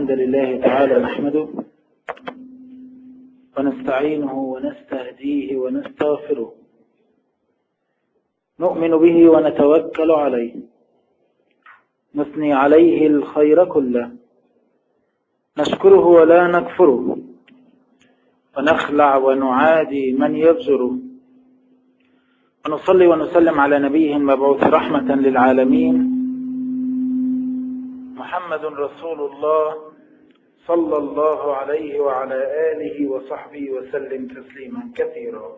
الحمد لله تعالى نحمده ونستعينه ونستهديه ونستغفره نؤمن به ونتوكل عليه نثني عليه الخير كله نشكره ولا نكفره ونخلع ونعادي من يبزره ونصلي ونسلم على نبيه المبعوث رحمة للعالمين محمد رسول الله صلى الله عليه وعلى آله وصحبه وسلم تسليما كثيرا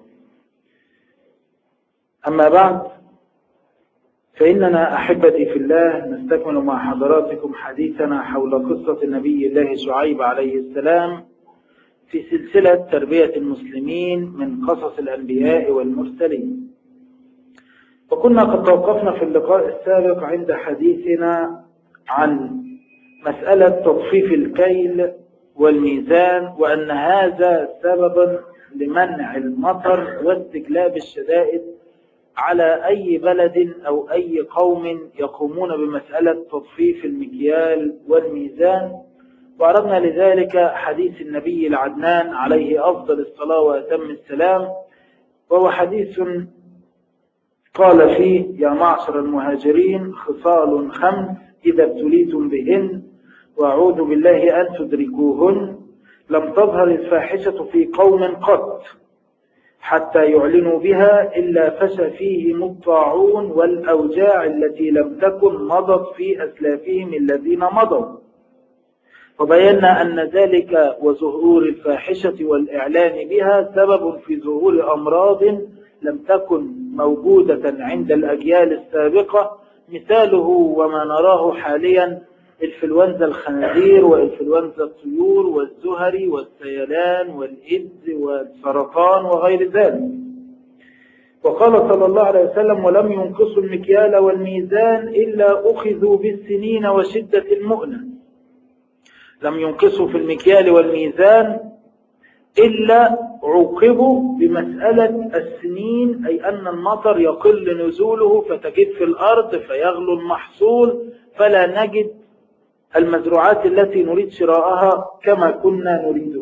أما بعد فإننا أحبتي في الله نستكمل مع حضراتكم حديثنا حول قصة نبي الله شعيب عليه السلام في سلسلة تربية المسلمين من قصص الأنبياء والمرسلين وكنا قد توقفنا في اللقاء السابق عند حديثنا عن مسألة تطفيف الكيل والميزان وأن هذا سببا لمنع المطر واستجلاب الشدائد على أي بلد أو أي قوم يقومون بمسألة تطفيف المكيال والميزان وعرضنا لذلك حديث النبي العدنان عليه أفضل الصلاة وأتم السلام وهو حديث قال فيه يا معشر المهاجرين خصال خمس إذا ابتليتم بهن وأعوذ بالله أن تدركوهن لم تظهر الفاحشة في قوم قط حتى يعلنوا بها إلا فشى فيهم الطاعون والأوجاع التي لم تكن مضت في أسلافهم الذين مضوا وبينا أن ذلك وظهور الفاحشة والإعلان بها سبب في ظهور أمراض لم تكن موجودة عند الأجيال السابقة مثاله وما نراه حاليا الفلونزا الخنازير والفلونزا الطيور والزهري والسيلان والإبز والسرطان وغير ذلك وقال صلى الله عليه وسلم ولم ينقصوا المكيال والميزان إلا أخذوا بالسنين وشدة المؤنة لم ينقصوا في المكيال والميزان إلا عوقبوا بمسألة السنين أي أن المطر يقل نزوله فتجف الأرض فيغلو المحصول فلا نجد المزروعات التي نريد شراءها كما كنا نريدها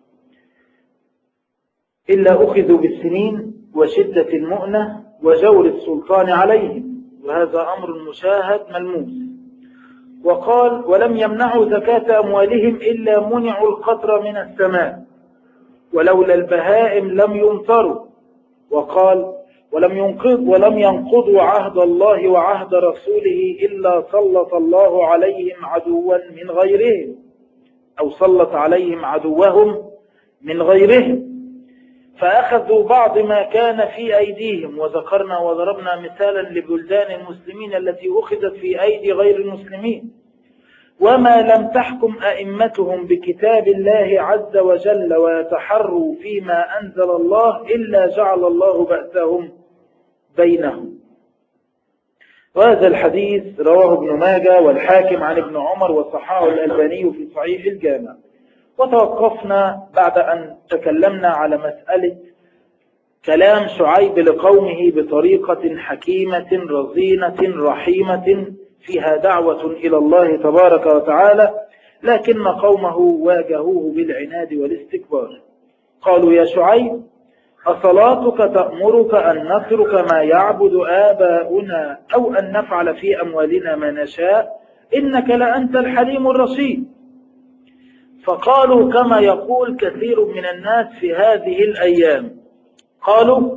إلا أخذوا بالسنين وشدة المؤنة وجور السلطان عليهم وهذا أمر مشاهد ملموس وقال ولم يمنعوا زكاة أموالهم إلا منعوا القطر من السماء ولولا البهائم لم يمطروا وقال ولم ينقض ولم ينقضوا عهد الله وعهد رسوله إلا سلط الله عليهم عدوا من غيرهم أو سلط عليهم عدوهم من غيرهم فأخذوا بعض ما كان في أيديهم وذكرنا وضربنا مثالا لبلدان المسلمين التي أخذت في أيدي غير المسلمين وما لم تحكم أئمتهم بكتاب الله عز وجل ويتحروا فيما أنزل الله إلا جعل الله بأسهم بينهم وهذا الحديث رواه ابن ماجه والحاكم عن ابن عمر وصححه الألباني في صحيح الجامع وتوقفنا بعد أن تكلمنا على مسألة كلام شعيب لقومه بطريقة حكيمة رزينة رحيمة فيها دعوة إلى الله تبارك وتعالى لكن قومه واجهوه بالعناد والاستكبار قالوا يا شعيب أصلاتك تأمرك أن نترك ما يعبد آباؤنا أو أن نفعل في أموالنا ما نشاء إنك لأنت الحليم الرشيد فقالوا كما يقول كثير من الناس في هذه الأيام قالوا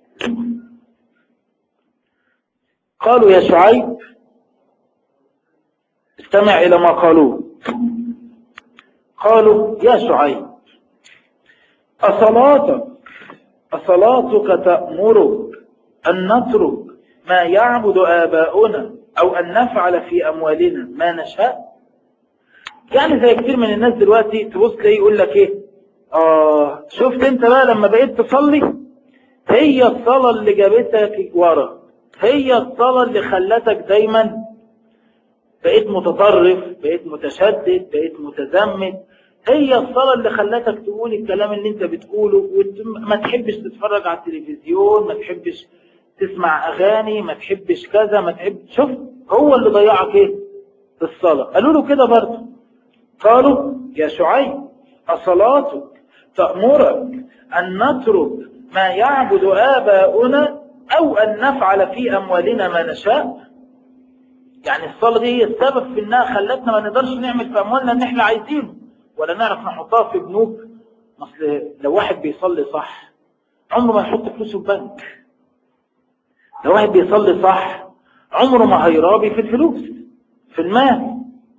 قالوا يا شعيب استمع إلى ما قالوه قالوا يا شعيب أصلاتك أصلاتك تأمرك أن نترك ما يعبد آباؤنا أو أن نفعل في أموالنا ما نشاء يعني زي كتير من الناس دلوقتي تبص تلاقيه يقول لك ايه آه شفت انت بقى لما بقيت تصلي هي الصلاة اللي جابتك ورا هي الصلاة اللي خلتك دايما بقيت متطرف بقيت متشدد بقيت متزمت هي الصلاة اللي خلتك تقول الكلام اللي انت بتقوله وما تحبش تتفرج على التلفزيون ما تحبش تسمع اغاني ما تحبش كذا ما تحب شوف هو اللي ضيعك ايه الصلاة قالوا له كده برضه قالوا يا شعيب أصلاتك تأمرك أن نترك ما يعبد آباؤنا أو أن نفعل في أموالنا ما نشاء يعني الصلاة دي هي السبب في أنها خلتنا ما نقدرش نعمل في أموالنا أن احنا عايزينه ولا نعرف نحطها في بنوك مثل لو واحد بيصلي صح عمره ما يحط فلوسه في بنك لو واحد بيصلي صح عمره ما هيرابي في الفلوس في المال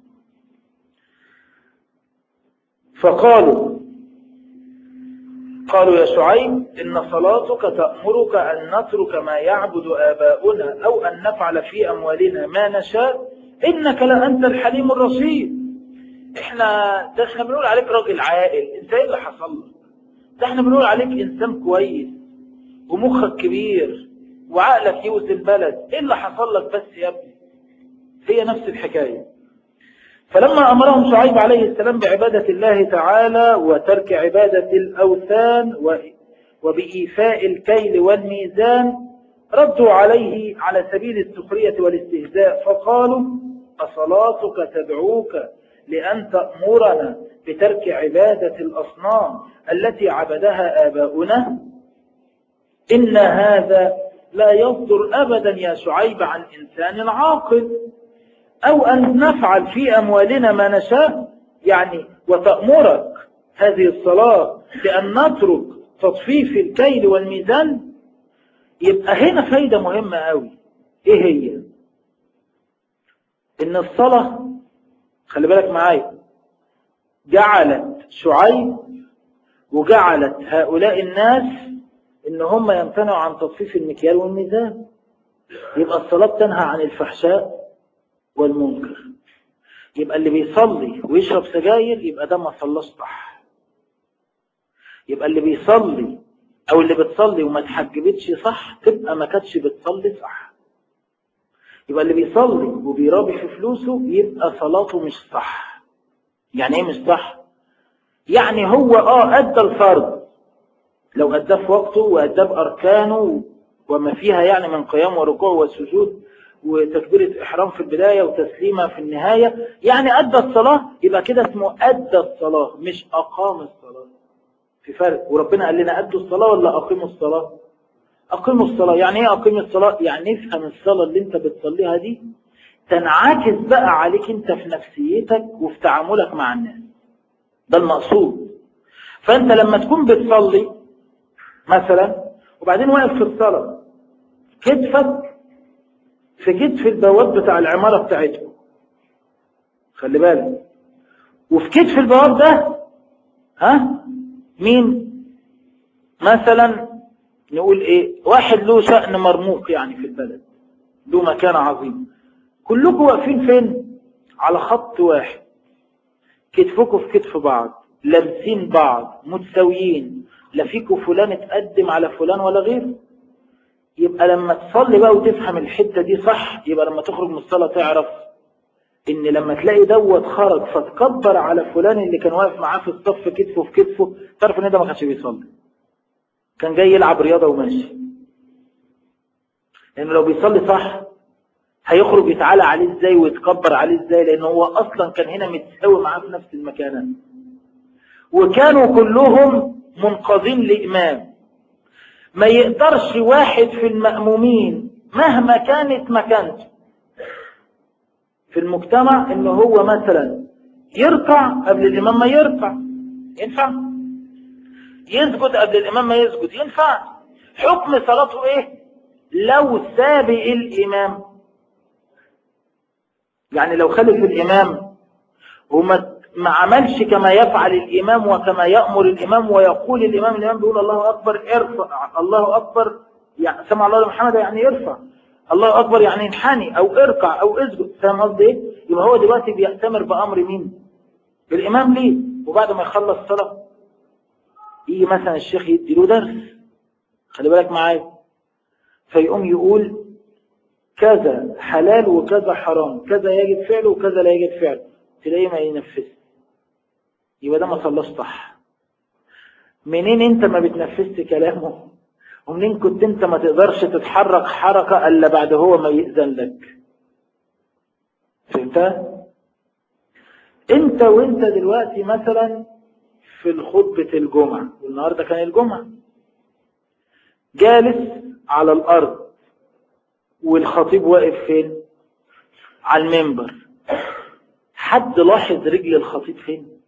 فقالوا قالوا يا شعيب إن صلاتك تأمرك أن نترك ما يعبد آباؤنا أو أن نفعل في أموالنا ما نشاء إنك لأنت الحليم الرشيد إحنا ده إحنا بنقول عليك راجل عاقل إنت إيه اللي حصل لك ده إحنا بنقول عليك إنسان كويس ومخك كبير وعقلك يوزن البلد إيه اللي حصل لك بس يا ابني هي نفس الحكاية فلما أمرهم شعيب عليه السلام بعبادة الله تعالى وترك عبادة الأوثان وبإيفاء الكيل والميزان ردوا عليه على سبيل السخرية والاستهزاء فقالوا أصلاتك تدعوك لأن تأمرنا بترك عبادة الأصنام التي عبدها آباؤنا إن هذا لا يصدر أبدا يا شعيب عن إنسان عاقل أو أن نفعل في أموالنا ما نشاء يعني وتأمرك هذه الصلاة بأن نترك تطفيف الكيل والميزان يبقى هنا فايدة مهمة قوي ايه هي ان الصلاة خلي بالك معايا جعلت شعيب وجعلت هؤلاء الناس ان هم يمتنعوا عن تطفيف المكيال والميزان يبقى الصلاة تنهى عن الفحشاء والمنكر يبقى اللي بيصلي ويشرب سجاير يبقى ده ما صلاش صح يبقى اللي بيصلي او اللي بتصلي وما تحجبتش صح تبقى ما كانتش بتصلي صح يبقى اللي بيصلي وبيرابي في فلوسه يبقى صلاته مش صح يعني ايه مش صح يعني هو اه ادى الفرض لو اداه في وقته واداه باركانه وما فيها يعني من قيام وركوع وسجود وتكبيرة إحرام في البداية وتسليمة في النهاية يعني أدى الصلاة يبقى كده اسمه أدى الصلاة مش أقام الصلاة في فرق وربنا قال لنا أدوا الصلاة ولا أقيموا الصلاة أقيموا الصلاة يعني إيه أقيم الصلاة يعني افهم الصلاة اللي أنت بتصليها دي تنعكس بقى عليك أنت في نفسيتك وفي تعاملك مع الناس ده المقصود فأنت لما تكون بتصلي مثلا وبعدين واقف في الصلاة كتفك في كتف البواب بتاع العمارة بتاعتكم خلي بالك وفي كتف البواب ده ها مين مثلا نقول ايه واحد له شأن مرموق يعني في البلد له مكان عظيم كلكم واقفين فين على خط واحد كتفكم في كتف بعض لابسين بعض متساويين لا فيكم فلان اتقدم على فلان ولا غيره يبقى لما تصلي بقى وتفهم الحتة دي صح يبقى لما تخرج من الصلاة تعرف ان لما تلاقي دوت خرج فتكبر على فلان اللي كان واقف معاه في الصف كتفه في كتفه تعرف ان ده ما كانش بيصلي كان جاي يلعب رياضة وماشي لانه لو بيصلي صح هيخرج يتعالى عليه ازاي ويتكبر عليه ازاي لان هو اصلا كان هنا متساوي معاه في نفس المكانات وكانوا كلهم منقذين لإمام ما يقدرش واحد في المأمومين مهما كانت مكانته في المجتمع ان هو مثلا يركع قبل الامام ما يركع ينفع يسجد قبل الامام ما يسجد ينفع حكم صلاته ايه لو سابق الامام يعني لو خلف الامام وما ما عملش كما يفعل الإمام وكما يأمر الإمام ويقول الإمام الإمام بيقول الله أكبر ارفع الله أكبر يعني سمع الله لمحمد يعني يرفع الله أكبر يعني انحني أو اركع أو اسجد فاهم قصدي إيه؟ يبقى هو دلوقتي بيأتمر بأمر مين؟ الإمام ليه؟ وبعد ما يخلص صلاة يجي مثلا الشيخ يدي له درس خلي بالك معايا فيقوم يقول كذا حلال وكذا حرام كذا يجب فعله وكذا لا يجب فعله تلاقيه ما ينفذ يبقى ده ما صلاش صح منين انت ما بتنفذش كلامه ومنين كنت انت ما تقدرش تتحرك حركة الا بعد هو ما يأذن لك فهمتها انت وانت دلوقتي مثلا في الخطبة الجمعة والنهاردة كان الجمعة جالس على الأرض والخطيب واقف فين على المنبر حد لاحظ رجل الخطيب فين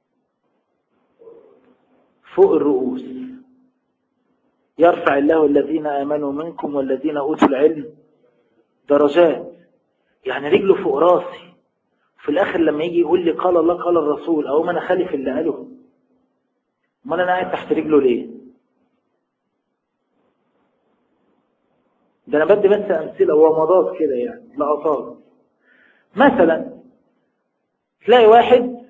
فوق الرؤوس يرفع الله الذين آمنوا منكم والذين أوتوا العلم درجات يعني رجله فوق راسي في الآخر لما يجي يقول لي قال الله قال الرسول أو ما أنا خالف اللي قاله ما أنا قاعد تحت رجله ليه ده أنا بدي بس أمثلة ومضات كده يعني لقطات مثلا تلاقي واحد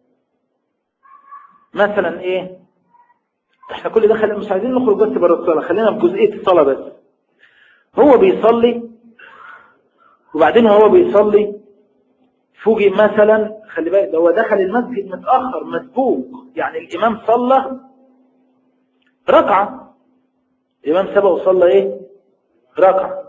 مثلا ايه احنا كل ده خلينا مش عايزين نخرج بس بره الصلاة خلينا في جزئية الصلاة بس هو بيصلي وبعدين هو بيصلي فوجئ مثلا خلي بالك ده هو دخل المسجد متأخر مسبوق يعني الإمام صلى ركعة الإمام سبق وصلى إيه ركعة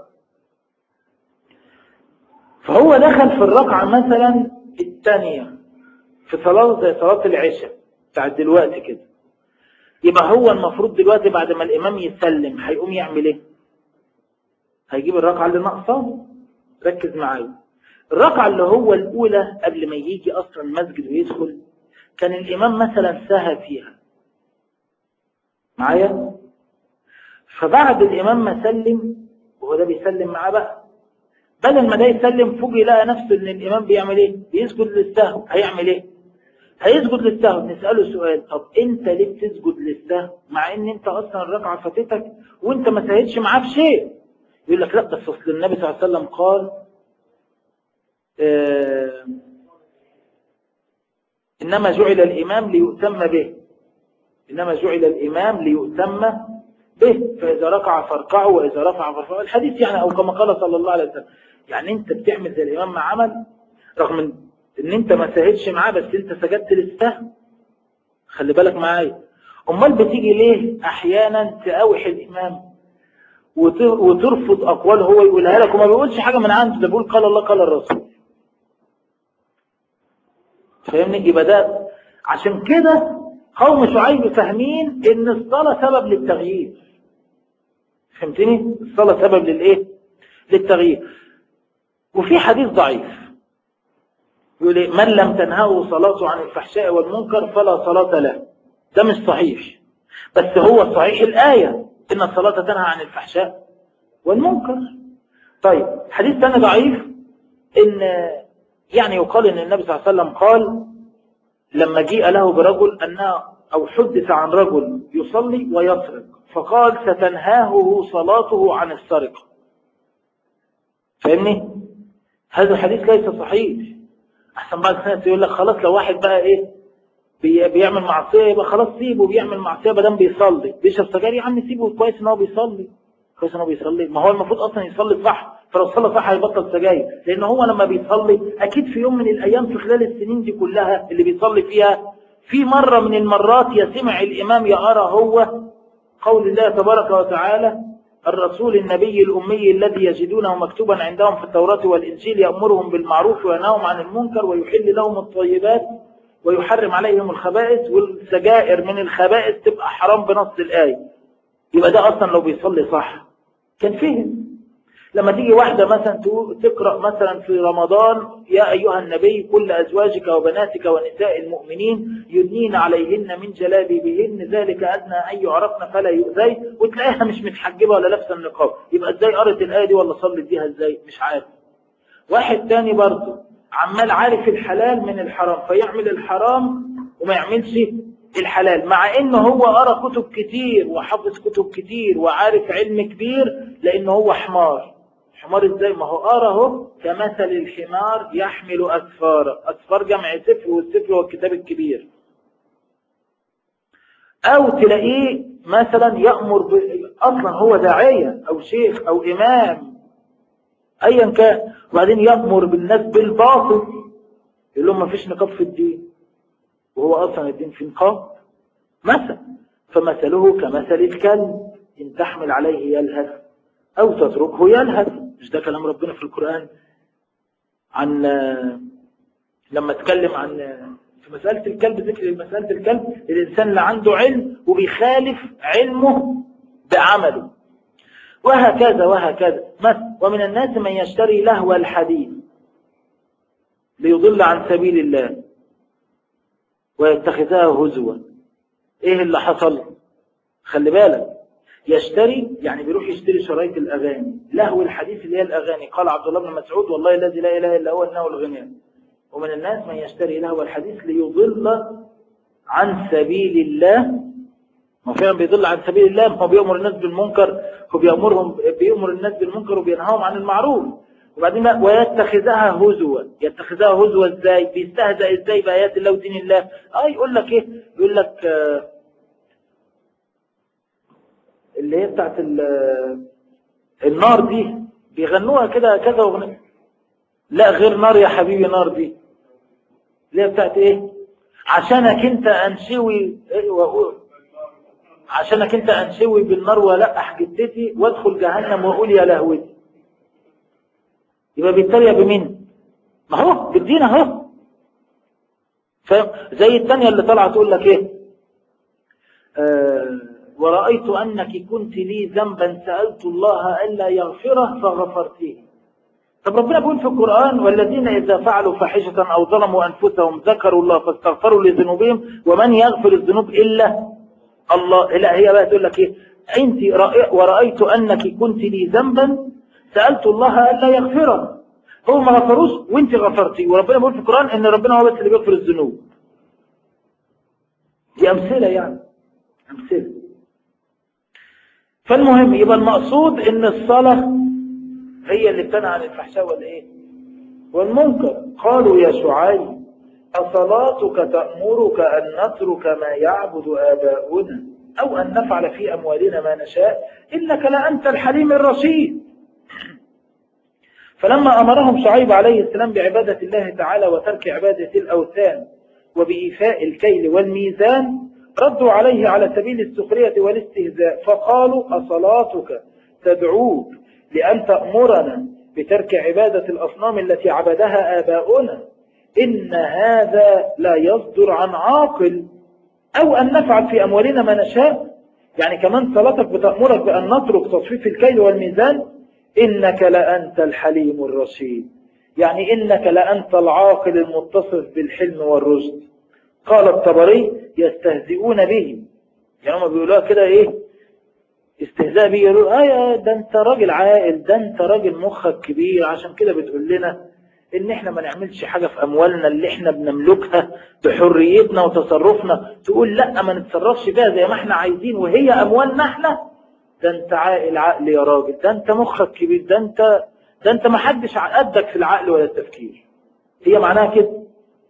فهو دخل في الركعة مثلا الثانية في صلاة زي صلاة العشاء بتاعت دلوقتي كده يبقى هو المفروض دلوقتي بعد ما الإمام يسلم هيقوم يعمل إيه هيجيب الركعة اللي ناقصاه ركز معايا الركعة اللي هو الأولى قبل ما يجي أصلا المسجد ويدخل كان الإمام مثلا سهى فيها معايا فبعد الإمام ما سلم وهو ده بيسلم معاه بقى بدل ما ده يسلم فوق يلاقي نفسه ان الامام بيعمل ايه بيسجد للسهو هيعمل ايه هيسجد للسهو نساله سؤال طب انت ليه بتسجد للسهو مع ان انت اصلا الركعه فاتتك وانت ما سهيتش معاه في شيء يقول لك لا بس اصل النبي صلى الله عليه وسلم قال آه انما جعل الامام ليؤتم به انما جعل الامام ليؤتم به فإذا ركع فاركعوا وإذا رفع فارفعوا الحديث يعني أو كما قال صلى الله عليه وسلم يعني أنت بتعمل زي الإمام ما عمل رغم إن أنت ما ساهدش معاه بس أنت سجدت للسهو خلي بالك معايا أمال بتيجي ليه أحيانا تقاوح الإمام وترفض أقوال هو يقولها لك وما بيقولش حاجة من عنده ده بيقول قال الله قال الرسول فاهمني يبقى ده عشان كده قوم شعيب فاهمين ان الصلاة سبب للتغيير فهمتني الصلاة سبب للايه للتغيير وفي حديث ضعيف يقول إيه؟ من لم تنهه صلاته عن الفحشاء والمنكر فلا صلاة له ده مش صحيح بس هو صحيح الآية إن الصلاة تنهى عن الفحشاء والمنكر طيب حديث ثاني ضعيف إن يعني يقال إن النبي صلى الله عليه وسلم قال لما جيء له برجل أنه أو حدث عن رجل يصلي ويسرق فقال ستنهاه صلاته عن السرقة فاهمني هذا الحديث ليس صحيح أحسن بعض الناس يقول لك خلاص لو واحد بقى إيه بي بيعمل معصية يبقى خلاص سيبه بيعمل معصية بدل بيصلي بيشرب سجاير يا عم سيبه كويس ان هو بيصلي كويس ان هو بيصلي ما هو المفروض اصلا يصلي صح فلو صلى صح هيبطل سجاير لان هو لما بيصلي اكيد في يوم من الايام في خلال السنين دي كلها اللي بيصلي فيها في مرة من المرات يسمع الامام يقرا هو قول الله تبارك وتعالى الرسول النبي الأمي الذي يجدونه مكتوبا عندهم في التوراة والإنجيل يأمرهم بالمعروف وينهاهم عن المنكر ويحل لهم الطيبات ويحرم عليهم الخبائث والسجائر من الخبائث تبقى حرام بنص الآية يبقى ده أصلا لو بيصلي صح كان فهم لما تيجي واحدة مثلا تقرأ مثلا في رمضان يا أيها النبي كل أزواجك وبناتك ونساء المؤمنين يدنين عليهن من جلابيبهن ذلك أدنى أن يعرفن فلا يؤذي وتلاقيها مش متحجبة ولا لابسه النقاب يبقى ازاي قرأت الآية دي ولا صلت بيها ازاي مش عارف واحد تاني برضه عمال عارف الحلال من الحرام فيعمل الحرام وما يعملش الحلال مع انه هو قرا كتب كتير وحفظ كتب كتير وعارف علم كبير لانه هو حمار حمار ازاي ما هو قرا اهو كمثل الحمار يحمل اسفارا اسفار جمع سفر والسفر هو الكتاب الكبير او تلاقيه مثلا يأمر ب... اصلا هو داعية او شيخ او امام ايا كان وبعدين يأمر بالناس بالباطل يقول لهم ما فيش نقاب في الدين وهو اصلا الدين فيه نقاب مثل فمثله كمثل الكلب ان تحمل عليه يلهث او تتركه يلهث مش ده كلام ربنا في القرآن عن لما اتكلم عن في مسألة الكلب ذكر مسألة الكلب الإنسان اللي عنده علم وبيخالف علمه بعمله وهكذا وهكذا ومن الناس من يشتري لهو الحديث ليضل عن سبيل الله ويتخذها هزوا ايه اللي حصل خلي بالك يشتري يعني بيروح يشتري شرايط الاغاني لهو الحديث اللي هي الاغاني قال عبد الله بن مسعود والله الذي لا اله الا هو انه الغناء ومن الناس من يشتري لهو الحديث ليضل عن سبيل الله ما فعلا بيضل عن سبيل الله ما هو بيأمر الناس بالمنكر وبيأمرهم بيأمر الناس بالمنكر وبينهاهم عن المعروف وبعدين ويتخذها هزوا يتخذها هزوا ازاي بيستهزأ ازاي بآيات الله ودين الله اه يقول لك ايه يقول لك آه اللي هي بتاعت النار دي بيغنوها كده كذا اغنيه لا غير نار يا حبيبي نار دي اللي هي بتاعت ايه عشانك انت انشوي ايه واقول عشانك انت انشوي بالنار ولقح جدتي وادخل جهنم واقول يا لهوتي يبقى بيتريق بمين ما هو بالدين اهو فاهم زي الثانيه اللي طالعه تقول لك ايه آه ورأيت أنك كنت لي ذنبا سألت الله ألا يغفره فغفرته طب ربنا بيقول في القرآن والذين إذا فعلوا فاحشة أو ظلموا أنفسهم ذكروا الله فاستغفروا لذنوبهم ومن يغفر الذنوب إلا الله لا هي بقى تقول لك إيه أنت ورأيت أنك كنت لي ذنبا سألت الله ألا يغفره هو ما غفروش وانت غفرتي وربنا بيقول في القرآن ان ربنا هو بس اللي بيغفر الذنوب دي أمثلة يعني أمثلة فالمهم يبقى المقصود ان الصلاة هي اللي بتنهى عن الفحشاء والايه والمنكر قالوا يا شعيب أصلاتك تأمرك أن نترك ما يعبد آباؤنا أو أن نفعل في أموالنا ما نشاء إنك لأنت الحليم الرشيد فلما أمرهم شعيب عليه السلام بعبادة الله تعالى وترك عبادة الأوثان وبإيفاء الكيل والميزان ردوا عليه على سبيل السخرية والاستهزاء فقالوا أصلاتك تدعوك لأن تأمرنا بترك عبادة الأصنام التي عبدها آباؤنا إن هذا لا يصدر عن عاقل أو أن نفعل في أموالنا ما نشاء يعني كمان صلاتك بتأمرك بأن نترك تصفيف الكيل والميزان إنك لأنت الحليم الرشيد يعني إنك لأنت العاقل المتصف بالحلم والرشد قال الطبري يستهزئون به يعني هم بيقولوها كده ايه استهزاء به يقولوا اه ده انت راجل عاقل ده انت راجل مخك كبير عشان كده بتقول لنا ان احنا ما نعملش حاجة في اموالنا اللي احنا بنملكها بحريتنا وتصرفنا تقول لا ما نتصرفش بيها زي ما احنا عايزين وهي اموالنا احنا ده انت عاقل عقل يا راجل ده انت مخك كبير ده انت ده انت ما حدش قدك في العقل ولا التفكير هي معناها كده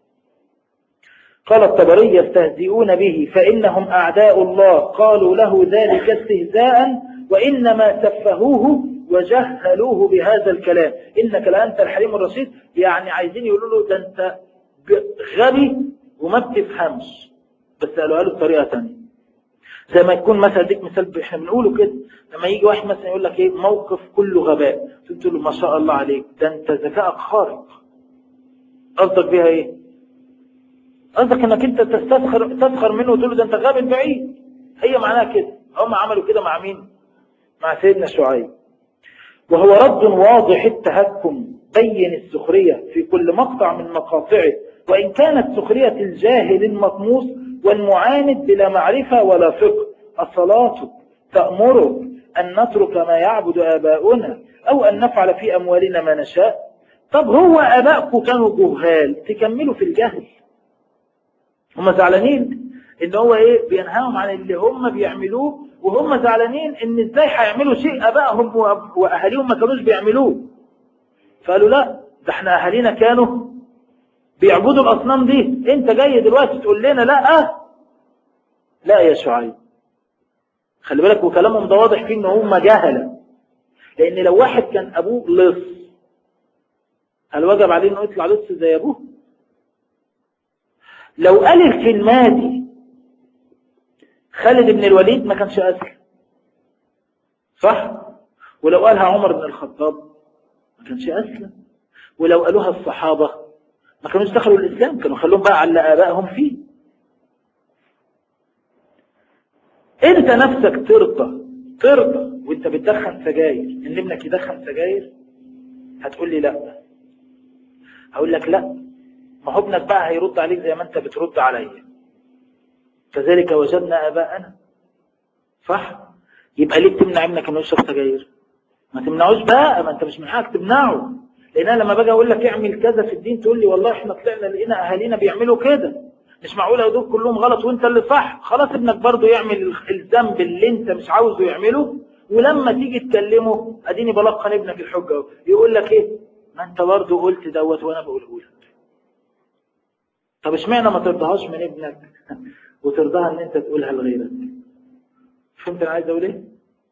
قال الطبري يستهزئون به فإنهم أعداء الله قالوا له ذلك استهزاء وإنما سفهوه وجهلوه بهذا الكلام إنك لأنت الحليم الرشيد يعني عايزين يقولوا له ده أنت غبي وما بتفهمش بس قالوا له بطريقة ثانيه زي ما يكون مثلا اديك مثال احنا بنقوله كده لما يجي واحد مثلا يقول لك ايه موقف كله غباء تقول له ما شاء الله عليك ده انت ذكائك خارق قصدك بيها ايه قصدك انك انت تستسخر تسخر منه وتقول له ده انت غبي بعيد هي معناها كده هم عملوا كده مع مين مع سيدنا شعيب وهو رد واضح التهكم بين السخرية في كل مقطع من مقاطعه وإن كانت سخرية الجاهل المطموس والمعاند بلا معرفة ولا فقه الصلاة تأمرك أن نترك ما يعبد آباؤنا أو أن نفعل في أموالنا ما نشاء طب هو آباؤكم كانوا جهال تكملوا في الجهل هم زعلانين ان هو ايه بينهاهم عن اللي هم بيعملوه وهم زعلانين ان ازاي هيعملوا شيء ابائهم واهاليهم ما كانوش بيعملوه فقالوا لا ده احنا اهالينا كانوا بيعبدوا الاصنام دي انت جاي دلوقتي تقول لنا لا لا يا شعيب خلي بالك وكلامهم ده واضح فيه ان هم جهله لان لو واحد كان ابوه لص هل وجب عليه انه يطلع لص زي ابوه لو قال الكلمة دي خالد بن الوليد ما كانش أسلم صح ولو قالها عمر بن الخطاب ما كانش أسلم ولو قالوها الصحابة ما كانوش دخلوا الإسلام كانوا خلوهم بقى على آبائهم فيه انت نفسك ترضى ترضى وانت بتدخن سجاير ان ابنك يدخن سجاير هتقول لي لا هقول لك لا ما هو ابنك بقى هيرد عليك زي ما انت بترد عليا كذلك وجدنا اباءنا صح يبقى ليه تمنع ابنك انه يشرب سجاير ما تمنعوش بقى ما انت مش من حقك تمنعه لان انا لما باجي اقول لك اعمل كذا في الدين تقول لي والله احنا طلعنا لقينا اهالينا بيعملوا كده مش معقول دول كلهم غلط وانت اللي صح خلاص ابنك برضه يعمل الذنب اللي انت مش عاوزه يعمله ولما تيجي تكلمه اديني بلقن ابنك الحجه يقول لك ايه ما انت برضه قلت دوت وانا بقوله لك طب اشمعنى ما ترضاهاش من ابنك وترضاها ان انت تقولها لغيرك فهمت انا عايز اقول ايه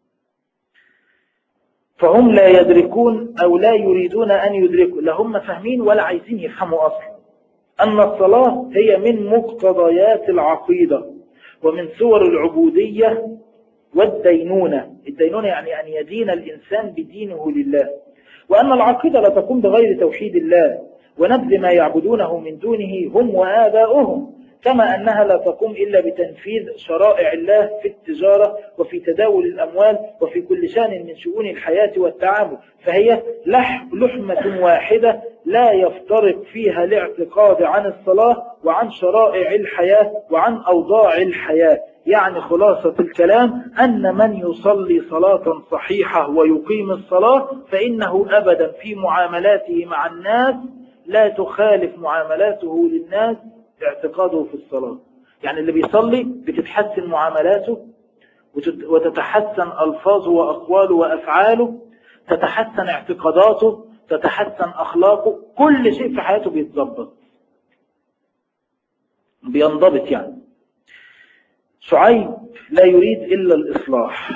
فهم لا يدركون او لا يريدون ان يدركوا لا هم فاهمين ولا عايزين يفهموا اصلا ان الصلاه هي من مقتضيات العقيده ومن صور العبوديه والدينونه الدينونه يعني ان يدين الانسان بدينه لله وأن العقيدة لا تقوم بغير توحيد الله ونبذ ما يعبدونه من دونه هم وآباؤهم كما أنها لا تقوم إلا بتنفيذ شرائع الله في التجارة وفي تداول الأموال وفي كل شان من شؤون الحياة والتعامل فهي لح لحمة واحدة لا يفترق فيها الاعتقاد عن الصلاة وعن شرائع الحياة وعن أوضاع الحياة يعني خلاصة الكلام أن من يصلي صلاة صحيحة ويقيم الصلاة فإنه أبدا في معاملاته مع الناس لا تخالف معاملاته للناس اعتقاده في الصلاة يعني اللي بيصلي بتتحسن معاملاته وتتحسن ألفاظه وأقواله وأفعاله تتحسن اعتقاداته تتحسن أخلاقه كل شيء في حياته بيتظبط بينضبط يعني شعيب لا يريد إلا الإصلاح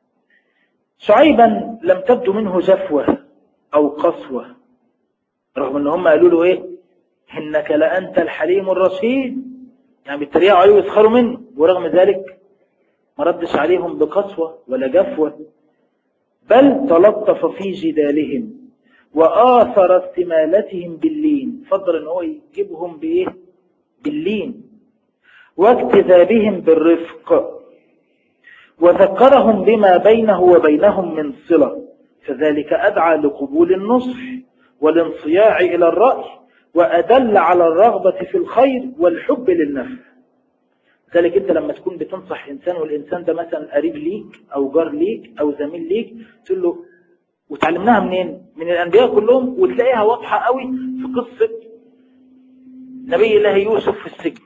شعيبا لم تبدو منه جفوة أو قسوة رغم أن هم قالوا له إيه إنك لأنت الحليم الرشيد يعني بالتريقوا عليه ويسخروا منه ورغم ذلك ما ردش عليهم بقسوة ولا جفوة بل تلطف في جدالهم وآثر استمالتهم باللين فضل ان هو يجيبهم بإيه باللين واكتذابهم بالرفق وذكرهم بما بينه وبينهم من صلة فذلك أدعى لقبول النصح والانصياع إلى الرأي وأدل على الرغبة في الخير والحب للنفس ذلك انت لما تكون بتنصح انسان والانسان ده مثلا قريب ليك او جار ليك او زميل ليك تقول له وتعلمناها منين من الانبياء كلهم وتلاقيها واضحة قوي في قصة نبي الله يوسف في السجن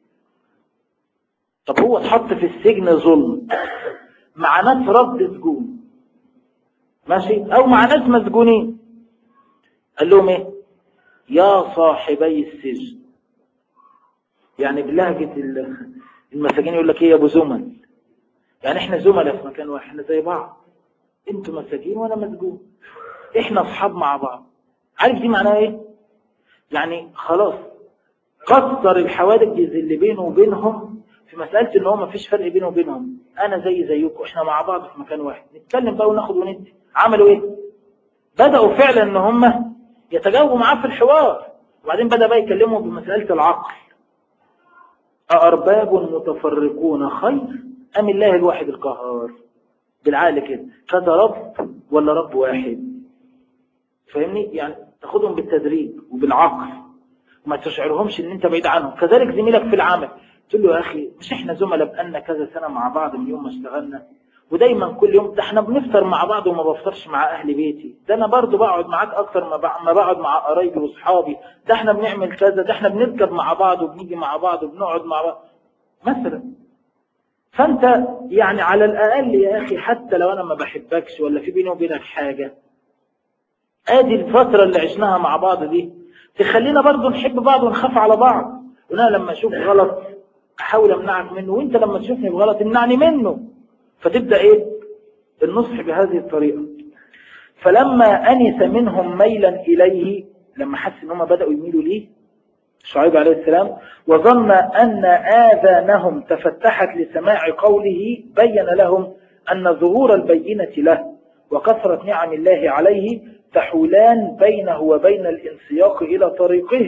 طب هو اتحط في السجن ظلم مع ناس رد سجون ماشي او مع ناس مسجونين قال لهم ايه يا صاحبي السجن يعني بلهجة المساجين يقول لك ايه يا ابو زمن يعني احنا زملاء في مكان واحد احنا زي بعض انتوا مساجين وانا مسجون احنا اصحاب مع بعض عارف دي معناها ايه يعني خلاص كسر الحواجز اللي بينه وبينهم في مسألة ان هو ما فيش فرق بينه وبينهم انا زي زيكم احنا مع بعض في مكان واحد نتكلم بقى وناخد وندي عملوا ايه بدأوا فعلا ان هم يتجاوبوا معاه في الحوار وبعدين بدأ بقى يكلموا بمسألة العقل أأرباب متفرقون خير أم الله الواحد القهار بالعقل كده كذا رب ولا رب واحد فاهمني يعني تاخدهم بالتدريج وبالعقل وما تشعرهمش ان انت بعيد عنهم كذلك زميلك في العمل تقول له يا اخي مش احنا زملاء بقالنا كذا سنة مع بعض من يوم ما اشتغلنا ودايما كل يوم ده احنا بنفطر مع بعض وما بفطرش مع اهل بيتي ده انا برضو بقعد معاك اكتر ما بقعد مع قرايبي واصحابي ده احنا بنعمل كذا ده احنا بنركب مع بعض وبنيجي مع بعض وبنقعد مع بعض مثلا فانت يعني على الاقل يا اخي حتى لو انا ما بحبكش ولا في بيني وبينك حاجة ادي الفترة اللي عشناها مع بعض دي تخلينا برضو نحب بعض ونخاف على بعض وانا لما اشوف غلط احاول امنعك منه وانت لما تشوفني بغلط امنعني منه فتبدأ ايه النصح بهذه الطريقة فلما أنس منهم ميلا إليه لما حس ان هم بدأوا يميلوا ليه شعيب عليه السلام وظن أن آذانهم تفتحت لسماع قوله بين لهم أن ظهور البينة له وكثرة نعم الله عليه تحولان بينه وبين الانسياق إلى طريقهم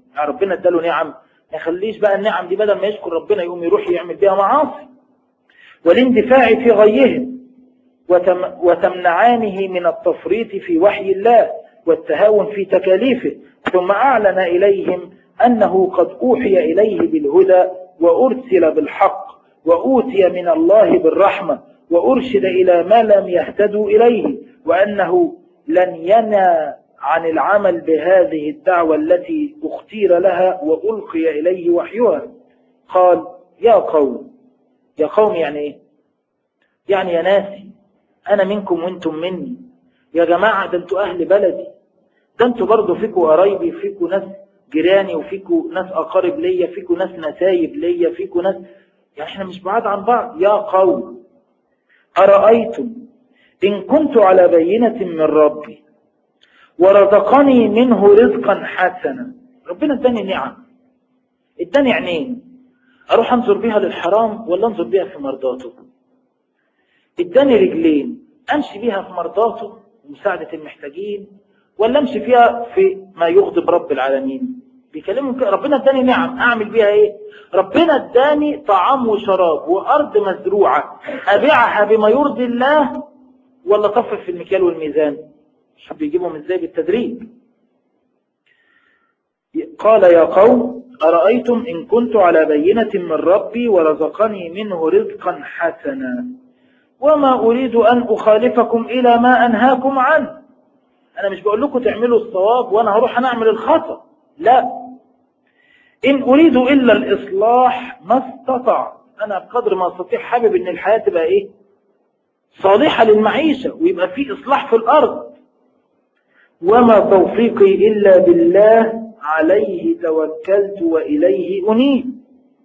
يعني ربنا اداله نعم ما يخليش بقى النعم دي بدل ما يشكر ربنا يقوم يروح يعمل بيها معاصي والاندفاع في غيهم وتم وتمنعانه من التفريط في وحي الله والتهاون في تكاليفه ثم أعلن إليهم أنه قد أوحي إليه بالهدى وأرسل بالحق وأوتي من الله بالرحمة وأرشد إلى ما لم يهتدوا إليه وأنه لن ينى عن العمل بهذه الدعوة التي اختير لها وألقي إليه وحيها قال يا قوم يا قوم يعني إيه يعني يا ناسي أنا منكم وانتم مني يا جماعة ده انتوا أهل بلدي ده انتوا برضو فيكوا قرايبي فيكوا ناس جيراني وفيكوا ناس أقارب ليا فيكوا ناس نسايب ليا فيكوا ناس يعني احنا مش بعاد عن بعض يا قوم أرأيتم إن كنت على بينة من ربي ورزقني منه رزقا حسنا ربنا اداني نعم اداني عينين اروح انظر بيها للحرام ولا انظر بيها في مرضاته اداني رجلين امشي بيها في مرضاته ومساعدة المحتاجين ولا امشي فيها في ما يغضب رب العالمين بيكلمهم كده ربنا اداني نعم اعمل بيها ايه ربنا اداني طعام وشراب وارض مزروعة ابيعها بما يرضي الله ولا طفف في المكيال والميزان شوف بيجيبهم ازاي بالتدريج قال يا قوم أرأيتم إن كنت على بينة من ربي ورزقني منه رزقا حسنا وما أريد أن أخالفكم إلى ما أنهاكم عنه أنا مش بقول لكم تعملوا الصواب وأنا هروح أنا أعمل الخطأ لا إن أريد إلا الإصلاح ما استطع أنا بقدر ما أستطيع حابب إن الحياة تبقى إيه صالحة للمعيشة ويبقى في إصلاح في الأرض وما توفيقي إلا بالله عليه توكلت وإليه أنيب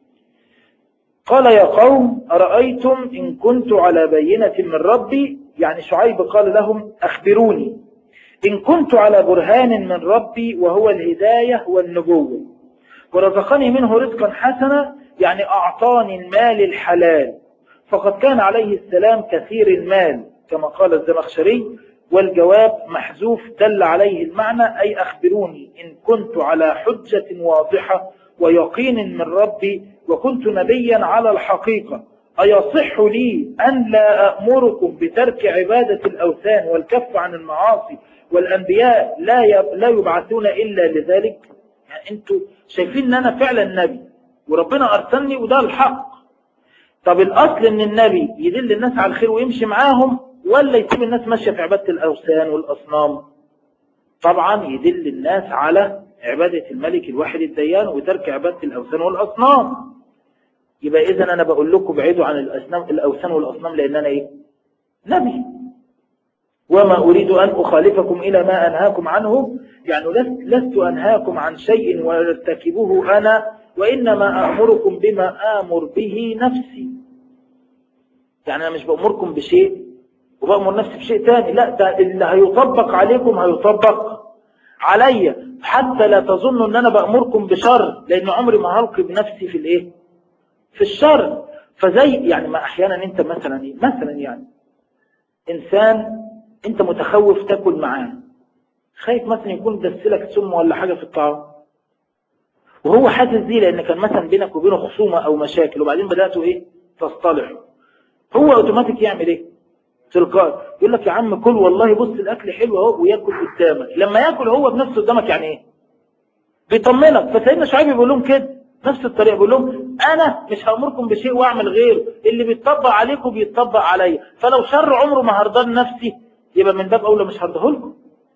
قال يا قوم أرأيتم إن كنت على بينة من ربي يعني شعيب قال لهم أخبروني إن كنت على برهان من ربي وهو الهداية والنبوة ورزقني منه رزقا حسنا يعني أعطاني المال الحلال فقد كان عليه السلام كثير المال كما قال الزمخشري والجواب محذوف دل عليه المعنى أي أخبروني إن كنت على حجة واضحة ويقين من ربي وكنت نبيا على الحقيقة أيصح لي أن لا أأمركم بترك عبادة الأوثان والكف عن المعاصي والأنبياء لا لا يبعثون إلا لذلك يعني أنتوا شايفين أن أنا فعلا نبي وربنا أرسلني وده الحق طب الأصل أن النبي يدل الناس على الخير ويمشي معاهم ولا يسيب الناس ماشية في عبادة الأوثان والأصنام طبعا يدل الناس على عبادة الملك الواحد الديان وترك عبادة الأوثان والأصنام يبقى إذا أنا بقول لكم بعيدوا عن الأصنام الأوثان والأصنام لأن أنا إيه نبي وما أريد أن أخالفكم إلى ما أنهاكم عنه يعني لست أنهاكم عن شيء وارتكبوه أنا وإنما أأمركم بما آمر به نفسي يعني أنا مش بأمركم بشيء وبأمر نفسي بشيء تاني لا ده اللي هيطبق عليكم هيطبق عليا حتى لا تظنوا ان انا بأمركم بشر لان عمري ما هلقي بنفسي في الايه في الشر فزي يعني ما احيانا انت مثلا مثلا يعني انسان انت متخوف تاكل معاه خايف مثلا يكون دسلك سم ولا حاجة في الطعام وهو حاسس دي لان كان مثلا بينك وبينه خصومة او مشاكل وبعدين بدأتوا ايه تصطلحوا هو اوتوماتيك يعمل ايه تلقائي يقول لك يا عم كل والله بص الاكل حلو اهو وياكل قدامك لما ياكل هو بنفسه قدامك يعني ايه بيطمنك فسيدنا شعيب بيقول لهم كده نفس الطريقه بيقول لهم انا مش هامركم بشيء واعمل غيره اللي بيتطبق عليكم بيتطبق عليا فلو شر عمره ما هرضان نفسي يبقى من باب اولى مش هرضه لكم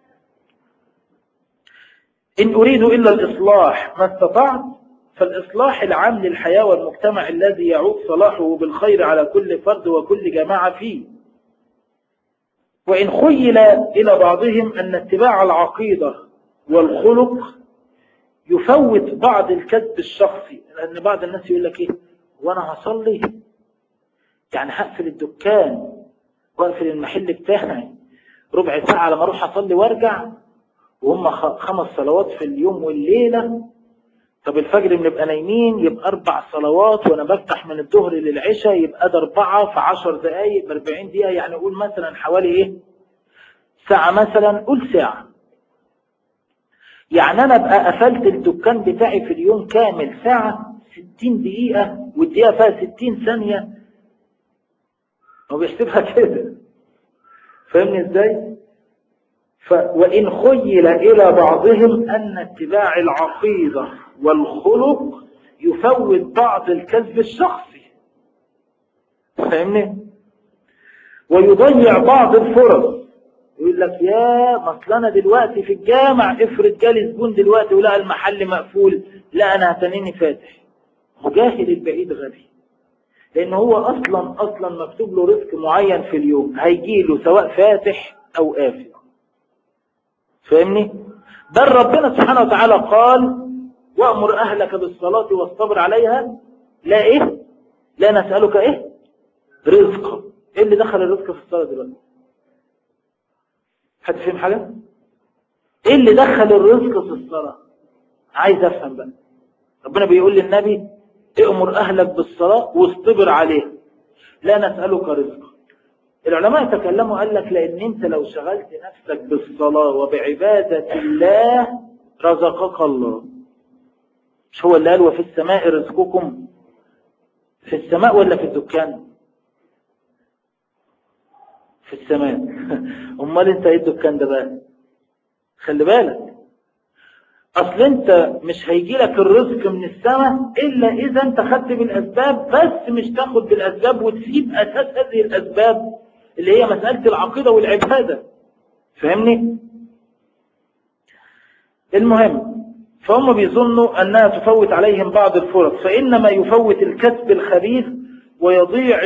ان اريد الا الاصلاح ما استطعت فالاصلاح العام للحياه والمجتمع الذي يعود صلاحه بالخير على كل فرد وكل جماعه فيه وإن خيل إلى بعضهم أن اتباع العقيدة والخلق يفوت بعض الكذب الشخصي لأن بعض الناس يقول لك إيه وأنا هصلي يعني هقفل الدكان وأقفل المحل بتاعي ربع ساعة لما أروح أصلي وأرجع وهم خمس صلوات في اليوم والليلة طب الفجر بنبقى نايمين يبقى أربع صلوات وأنا بفتح من الظهر للعشاء يبقى ده أربعة في عشر دقايق بأربعين دقيقة يعني قول مثلا حوالي إيه ساعة مثلا قول ساعة يعني أنا أبقى قفلت الدكان بتاعي في اليوم كامل ساعة 60 دقيقة والدقيقة فيها 60 ثانية هو بيحسبها كده فاهمني ازاي ف... وإن خيل إلى بعضهم أن اتباع العقيدة والخلق يفوت بعض الكذب الشخصي فاهمني ويضيع بعض الفرص يقول لك يا مثل انا دلوقتي في الجامع افرض جالي زبون دلوقتي ولقى المحل مقفول لا انا هتنيني فاتح مجاهد البعيد غبي لان هو اصلا اصلا مكتوب له رزق معين في اليوم هيجي له سواء فاتح او قافل فاهمني بل ربنا سبحانه وتعالى قال وامر اهلك بالصلاه واصطبر عليها لا ايه لا نسالك ايه رزقا ايه اللي دخل الرزق في الصلاه دلوقتي حد فهم حاجه ايه اللي دخل الرزق في الصلاه عايز افهم بقى ربنا بيقول للنبي ائمر اهلك بالصلاه واصطبر عليها لا نسالك رزقا العلماء تكلموا قال لك لان انت لو شغلت نفسك بالصلاه وبعباده الله رزقك الله مش هو اللي قال وفي السماء رزقكم في السماء ولا في الدكان في السماء امال انت ايه الدكان ده بقى خلي بالك اصل انت مش هيجي لك الرزق من السماء الا اذا انت خدت بالاسباب بس مش تاخد بالاسباب وتسيب اساس هذه الاسباب اللي هي مسألة العقيدة والعبادة فاهمني المهم فهم بيظنوا أنها تفوت عليهم بعض الفرص فإنما يفوت الكسب الخبيث ويضيع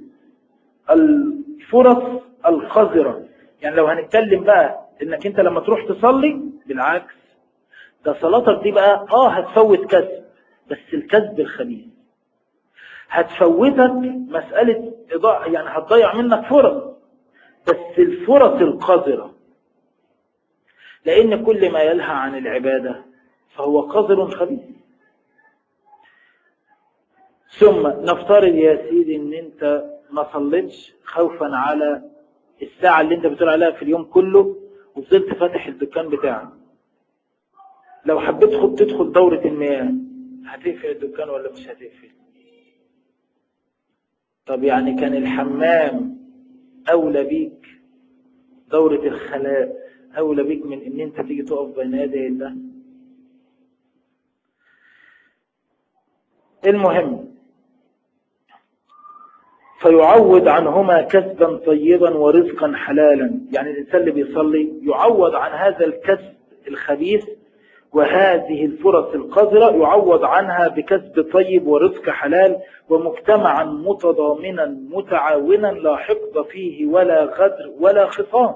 الفرص القذرة يعني لو هنتكلم بقى انك انت لما تروح تصلي بالعكس ده صلاتك دي بقى اه هتفوت كسب بس الكسب الخبيث هتفوتك مسألة إضاءة يعني هتضيع منك فرص بس الفرص القذرة لأن كل ما يلهى عن العبادة فهو قذر خبيث ثم نفترض يا سيدي ان انت ما صليتش خوفا على الساعة اللي انت بتقول عليها في اليوم كله وفضلت فاتح الدكان بتاعك لو حبيت خد تدخل دورة المياه هتقفل الدكان ولا مش هتقفل طب يعني كان الحمام أولى بيك دورة الخلاء أولى بيك من إن أنت تيجي تقف بين يدي الله المهم فيعوض عنهما كسبا طيبا ورزقا حلالا يعني الإنسان اللي بيصلي يعوض عن هذا الكسب الخبيث وهذه الفرص القذرة يعوض عنها بكسب طيب ورزق حلال ومجتمعا متضامنا متعاونا لا حقد فيه ولا غدر ولا خصام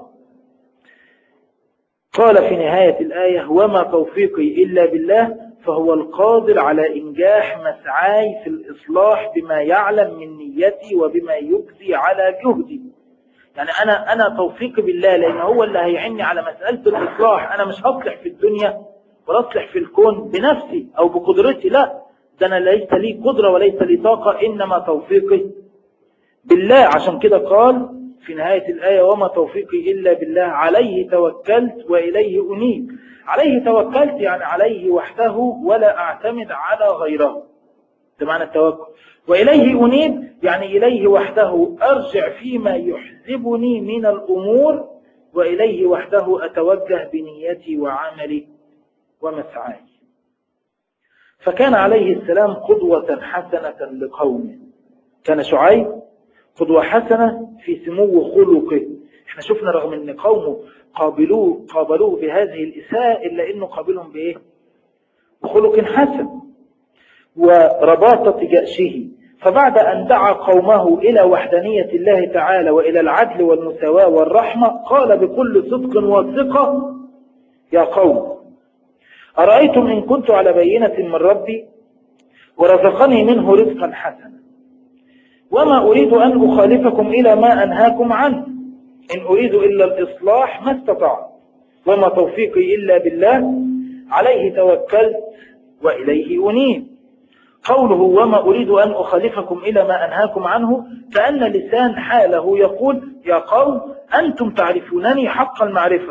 قال في نهاية الآية وما توفيقي إلا بالله فهو القادر على إنجاح مسعاي في الإصلاح بما يعلم من نيتي وبما يجزي على جهدي يعني أنا أنا توفيقي بالله لأن هو اللي هيعني على مسألة الإصلاح أنا مش هصلح في الدنيا ولا أصلح في الكون بنفسي أو بقدرتي لا ده أنا ليس لي قدرة وليس لي طاقة إنما توفيقي بالله عشان كده قال في نهاية الآية وما توفيقي إلا بالله عليه توكلت وإليه أنيب عليه توكلت يعني عليه وحده ولا أعتمد على غيره ده معنى التوكل وإليه أنيب يعني إليه وحده أرجع فيما يحزبني من الأمور وإليه وحده أتوجه بنيتي وعملي ومسعاي فكان عليه السلام قدوة حسنة لقومه كان شعيب قدوة حسنة في سمو خلقه احنا شفنا رغم ان قومه قابلوه قابلوه بهذه الإساءة إلا انه قابلهم بايه بخلق حسن ورباطة جأشه فبعد أن دعا قومه إلى وحدانية الله تعالى وإلى العدل والمساواة والرحمة قال بكل صدق وثقة يا قوم أرأيتم إن كنت على بينة من ربي ورزقني منه رزقا حسنا وما أريد أن أخالفكم إلى ما أنهاكم عنه إن أريد إلا الإصلاح ما استطعت وما توفيقي إلا بالله عليه توكلت وإليه أنيب قوله وما أريد أن أخالفكم إلى ما أنهاكم عنه كأن لسان حاله يقول يا قوم أنتم تعرفونني حق المعرفة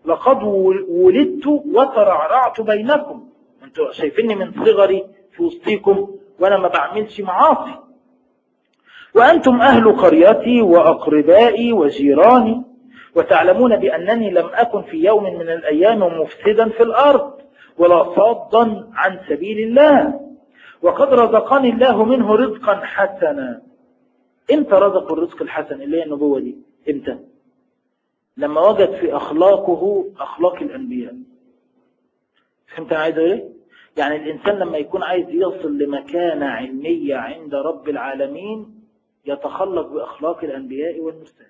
لقد ولدت وترعرعت بينكم انتوا شايفيني من صغري في وسطيكم وانا ما بعملش معاصي وأنتم أهل قريتي وأقربائي وجيراني وتعلمون بأنني لم أكن في يوم من الأيام مفسدا في الأرض ولا صادا عن سبيل الله وقد رزقني الله منه رزقا حسنا امتى رزق الرزق الحسن اللي هي النبوة دي امتى لما وجد في أخلاقه أخلاق الأنبياء فهمت أنا عايز ايه يعني الإنسان لما يكون عايز يصل لمكانة علمية عند رب العالمين يتخلق بأخلاق الأنبياء والمرسلين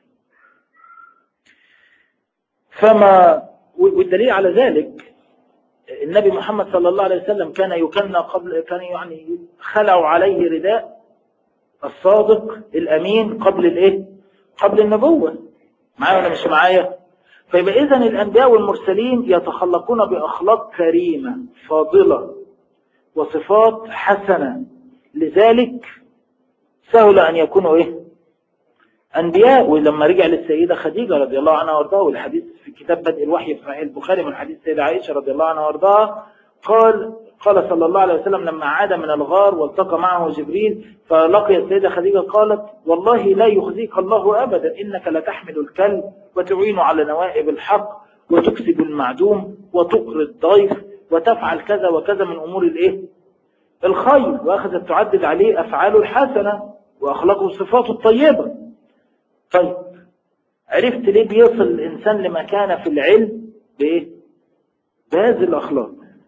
فما والدليل على ذلك النبي محمد صلى الله عليه وسلم كان يكنى قبل كان يعني خلعوا عليه رداء الصادق الأمين قبل الايه قبل النبوة معايا ولا مش معايا فيبقى إذن الأنبياء والمرسلين يتخلقون بأخلاق كريمة فاضلة وصفات حسنة لذلك سهل أن يكونوا إيه أنبياء ولما رجع للسيدة خديجة رضي الله عنها وارضاها والحديث في كتاب بدء الوحي في صحيح البخاري من حديث السيدة عائشة رضي الله عنها وارضاها قال قال صلى الله عليه وسلم لما عاد من الغار والتقى معه جبريل فلقي السيدة خديجة قالت والله لا يخزيك الله أبدا إنك لتحمل الكلب وتعين على نوائب الحق وتكسب المعدوم وتقر الضيف وتفعل كذا وكذا من أمور الإيه الخير وأخذت تعدد عليه أفعاله الحسنة وأخلاقه وصفاته الطيبة طيب عرفت ليه بيصل الإنسان لمكانة في العلم بإيه بهذه الأخلاق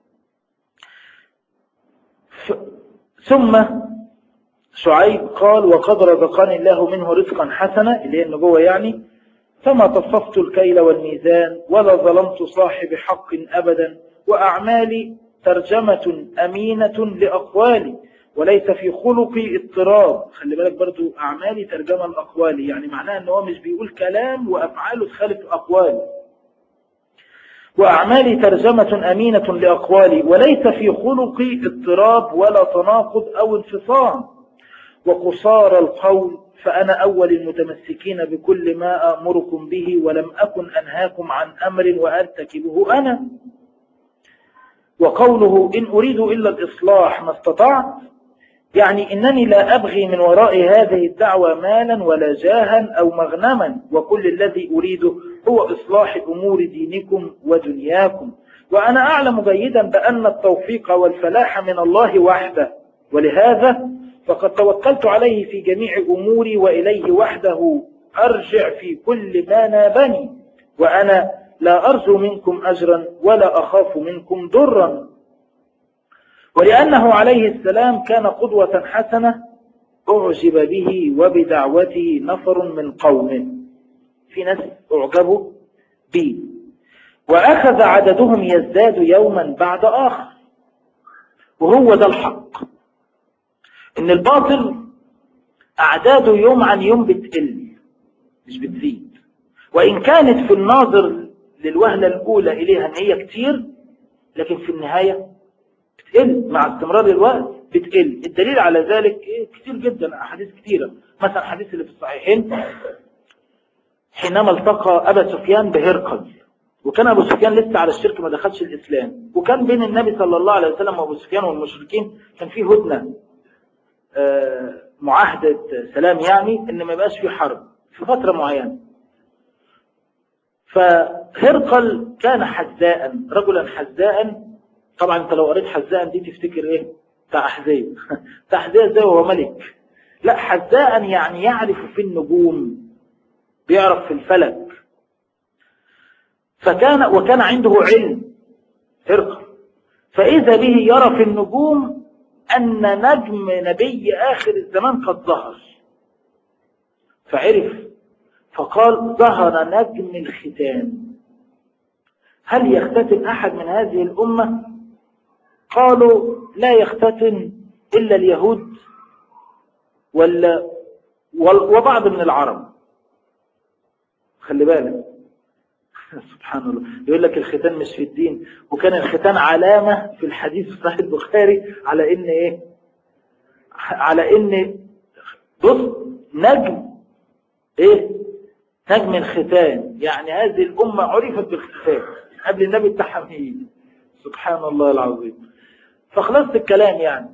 ثم شعيب قال وقد رزقني الله منه رزقا حسنا اللي هي النبوة يعني فما تصفت الكيل والميزان ولا ظلمت صاحب حق أبدا وأعمالي ترجمة أمينة لأقوالي وليس في خلقي اضطراب خلي بالك برضو أعمالي ترجمة لأقوالي يعني معناه أنه مش بيقول كلام وأفعاله تخالف أقواله وأعمالي ترجمة أمينة لأقوالي وليس في خلقي اضطراب ولا تناقض أو انفصام وقصار القول فأنا أول المتمسكين بكل ما أمركم به ولم أكن أنهاكم عن أمر وأرتكبه أنا وقوله إن أريد إلا الإصلاح ما استطعت يعني إنني لا أبغي من وراء هذه الدعوة مالا ولا جاها أو مغنما وكل الذي أريده هو إصلاح أمور دينكم ودنياكم وأنا أعلم جيدا بأن التوفيق والفلاح من الله وحده ولهذا فقد توكلت عليه في جميع أموري وإليه وحده أرجع في كل ما نابني وأنا لا أرجو منكم أجرا ولا أخاف منكم ضرا ولأنه عليه السلام كان قدوة حسنة أعجب به وبدعوته نفر من قومه في ناس أعجبوا به وأخذ عددهم يزداد يوما بعد آخر وهو ده الحق إن الباطل أعداده يوم عن يوم بتقل مش بتزيد وإن كانت في الناظر للوهلة الأولى إليها أن هي كتير لكن في النهاية بتقل مع استمرار الوقت بتقل الدليل على ذلك كتير جدا أحاديث كتيرة مثلا حديث اللي في الصحيحين حينما التقى أبا سفيان بهرقل وكان أبو سفيان لسه على الشرك ما دخلش الإسلام وكان بين النبي صلى الله عليه وسلم وأبو سفيان والمشركين كان في هدنة معاهدة سلام يعني إن ما يبقاش في حرب في فترة معينة فهرقل كان حزاء رجلا حزاء طبعا انت لو قريت حزاء دي تفتكر ايه بتاع احذيه بتاع احذيه ازاي وهو ملك لا حزاء يعني يعرف في النجوم بيعرف في الفلك فكان وكان عنده علم هرقل فإذا به يرى في النجوم أن نجم نبي آخر الزمان قد ظهر فعرف فقال ظهر نجم الختان هل يختتن أحد من هذه الأمة قالوا لا يختتن إلا اليهود ولا وبعض من العرب خلي بالك سبحان الله يقول لك الختان مش في الدين وكان الختان علامة في الحديث في صحيح البخاري على ان ايه على ان بص نجم ايه نجم الختان يعني هذه الأمة عرفت بالختان قبل النبي التحميد سبحان الله العظيم فخلصت الكلام يعني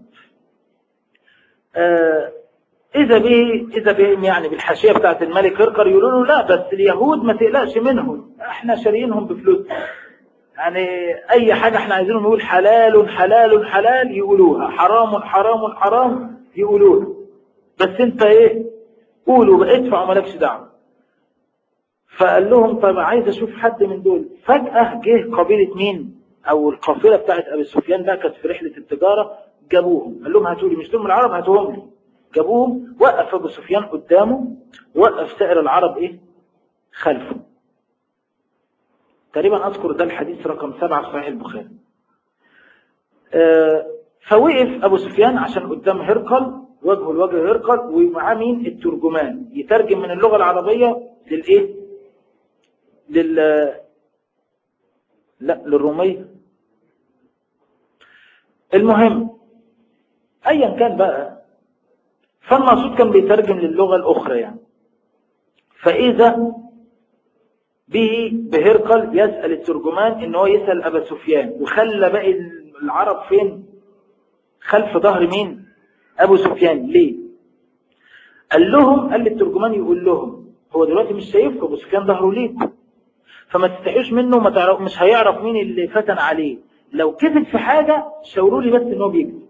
آه إذا به إذا بهم يعني بالحاشية بتاعت الملك هرقر يقولوا له لا بس اليهود ما تقلقش منهم احنا شاريينهم بفلوس يعني أي حاجة احنا عايزينهم نقول حلال حلال حلال يقولوها حرام حرام حرام يقولوها بس انت ايه قولوا بقى ادفعوا مالكش دعوه فقال لهم طب عايز اشوف حد من دول فجأة جه قبيلة مين او القافلة بتاعت ابي سفيان بقى كانت في رحلة التجارة جابوهم قال لهم هاتوا لي مش دول من العرب هاتوهم لي جابوهم وقف ابو سفيان قدامه وقف سائر العرب ايه خلفه تقريبا اذكر ده الحديث رقم سبعة في صحيح البخاري آه فوقف ابو سفيان عشان قدام هرقل وجهه لوجه هرقل ومعاه مين الترجمان يترجم من اللغة العربية للايه لل لا للرومية المهم ايا كان بقى فالمقصود كان بيترجم للغة الاخرى يعني فاذا به بهرقل يسأل الترجمان ان هو يسأل ابا سفيان وخلى باقي العرب فين خلف ظهر مين ابو سفيان ليه قال لهم قال للترجمان يقول لهم هو دلوقتي مش شايفكم ابو سفيان ظهره ليكم فما تستحيوش منه ما تعرف مش هيعرف مين اللي فتن عليه لو كذب في حاجة شاوروا لي بس ان هو بيكذب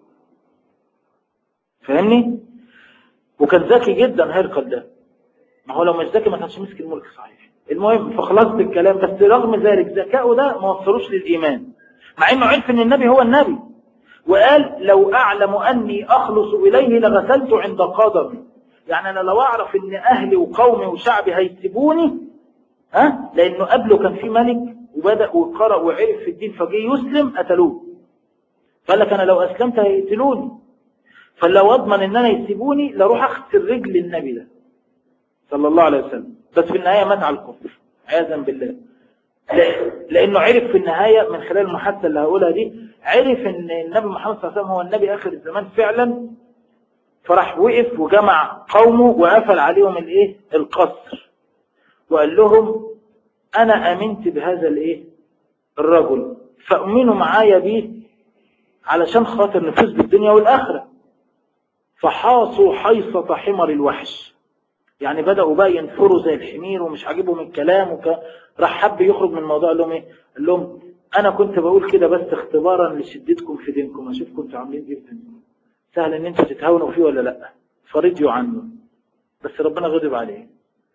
فاهمني وكان ذكي جدا هرقل ده ما هو لو مش ذكي ما كانش مسك الملك صحيح المهم فخلصت الكلام بس رغم ذلك ذكائه ده ما وصلوش للإيمان مع انه عرف ان النبي هو النبي وقال لو أعلم أني أخلص إليه لغسلت عند قدمي يعني أنا لو أعرف أن أهلي وقومي وشعبي هيسيبوني ها لأنه قبله كان في ملك وبدأ وقرأ وعرف في الدين فجي يسلم قتلوه قال لك أنا لو أسلمت هيقتلوني فلو أضمن أن أنا يسيبوني لروح أغسل رجل النبي ده صلى الله عليه وسلم بس في النهاية مات على الكفر عياذا بالله لأنه عرف في النهاية من خلال المحادثة اللي هقولها دي عرف أن النبي محمد صلى الله عليه وسلم هو النبي آخر الزمان فعلا فراح وقف وجمع قومه وقفل عليهم الايه القصر وقال لهم أنا أمنت بهذا الايه الرجل فأمنوا معايا بيه علشان خاطر نفوز بالدنيا والآخرة فحاصوا حيصة حمر الوحش يعني بدأوا بقى ينفروا زي الحمير ومش عاجبهم الكلام وك... راح حب يخرج من الموضوع قال لهم ايه قال لهم انا كنت بقول كده بس اختبارا لشدتكم في دينكم اشوف كنتوا عاملين ايه في دينكم سهل ان انتوا تتهاونوا فيه ولا لا فرضيوا عنه بس ربنا غضب عليه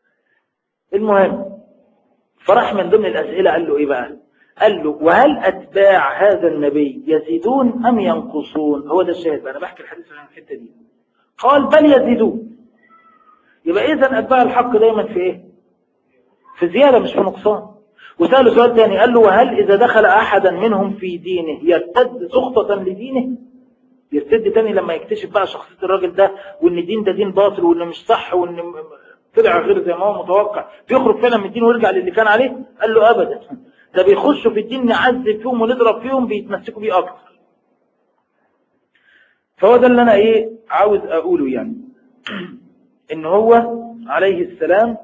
المهم فراح من ضمن الاسئله قال له ايه بقى قال له وهل اتباع هذا النبي يزيدون ام ينقصون هو ده الشاهد بقى انا بحكي الحديث عن الحته دي قال بل يزيدون يبقى اذا اتباع الحق دايما في ايه في زيادة مش في نقصان وسأله سؤال تاني قال له وهل إذا دخل أحدا منهم في دينه يرتد سخطة لدينه يرتد تاني لما يكتشف بقى شخصية الراجل ده وإن الدين ده دين باطل وإنه مش صح وإن طلع غير زي ما هو متوقع بيخرج فعلا من الدين ويرجع للي كان عليه قال له أبدا ده بيخشوا في الدين نعذب فيهم ونضرب فيهم بيتمسكوا بيه أكتر فهو ده اللي أنا إيه عاوز أقوله يعني إن هو عليه السلام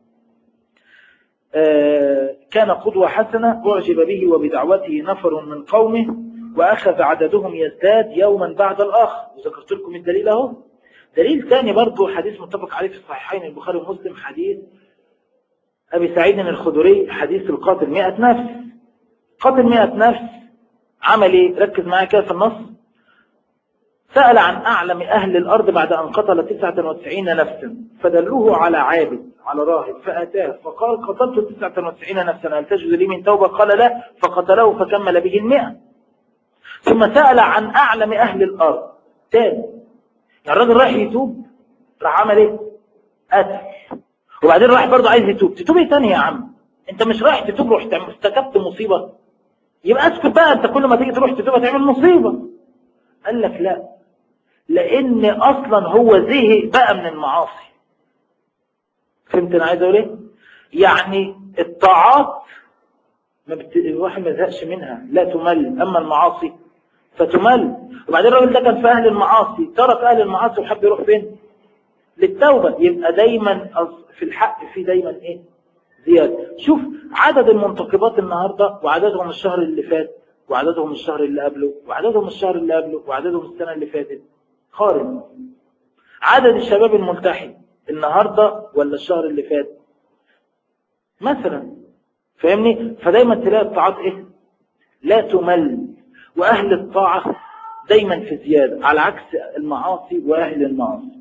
كان قدوة حسنة أعجب به وبدعوته نفر من قومه وأخذ عددهم يزداد يوما بعد الآخر وذكرت لكم الدليل اهو دليل ثاني برضه حديث متفق عليه في الصحيحين البخاري ومسلم حديث أبي سعيد الخدري حديث القاتل مئة نفس قاتل مئة نفس عمل ايه ركز معايا كده في النص سأل عن أعلم أهل الأرض بعد أن قتل 99 نفسا فدلوه على عابد على راهب فأتاه فقال قتلت 99 نفسا هل تجد لي من توبة قال لا فقتله فكمل به المئة ثم سأل عن أعلم أهل الأرض تاني يعني الراجل رايح يتوب راح عمل ايه قتل وبعدين راح برضه عايز يتوب تتوب ايه تاني يا عم انت مش رايح تتوب رحت ارتكبت مصيبة يبقى اسكت بقى انت كل ما تيجي تروح تتوب تعمل مصيبة قال لك لا لان اصلا هو زهق بقى من المعاصي فهمت انا عايز اقول ايه يعني الطاعات ما بت... الواحد ما يزهقش منها لا تمل اما المعاصي فتمل وبعدين الراجل ده كان في اهل المعاصي ترك اهل المعاصي وحب يروح فين للتوبة يبقى دايما في الحق في دايما ايه زيادة شوف عدد المنتقبات النهاردة وعددهم الشهر اللي فات وعددهم الشهر اللي قبله وعددهم الشهر اللي قبله وعددهم السنة اللي فاتت قارن عدد الشباب الملتحي النهاردة ولا الشهر اللي فات مثلا فاهمني فدايما تلاقي الطاعات ايه لا تمل واهل الطاعة دايما في زيادة على عكس المعاصي واهل المعاصي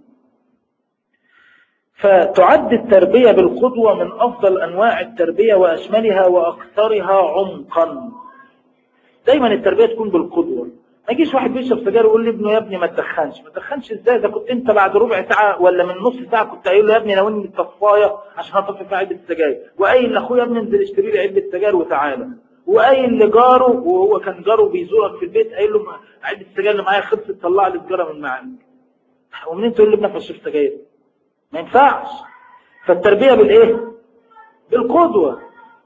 فتعد التربية بالقدوة من أفضل أنواع التربية وأشملها وأكثرها عمقا دايما التربية تكون بالقدوة ما يجيش واحد بيشرب سجاير ويقول لابنه يا ابني ما تدخنش ما تدخنش ازاي ده كنت انت بعد ربع ساعة ولا من نص ساعة كنت قايل له يا ابني ناولني الطفاية عشان اطفي فيها علبة السجاير وقايل لاخويا يا ابني انزل اشتري لي علبة سجاير وتعالى وقايل لجاره وهو كان جاره بيزورك في البيت قايل له علبة السجاير اللي معايا خلصت طلع لي سجارة من معاك ومنين تقول لابنك ما تشرب سجاير ما ينفعش فالتربية بالايه بالقدوة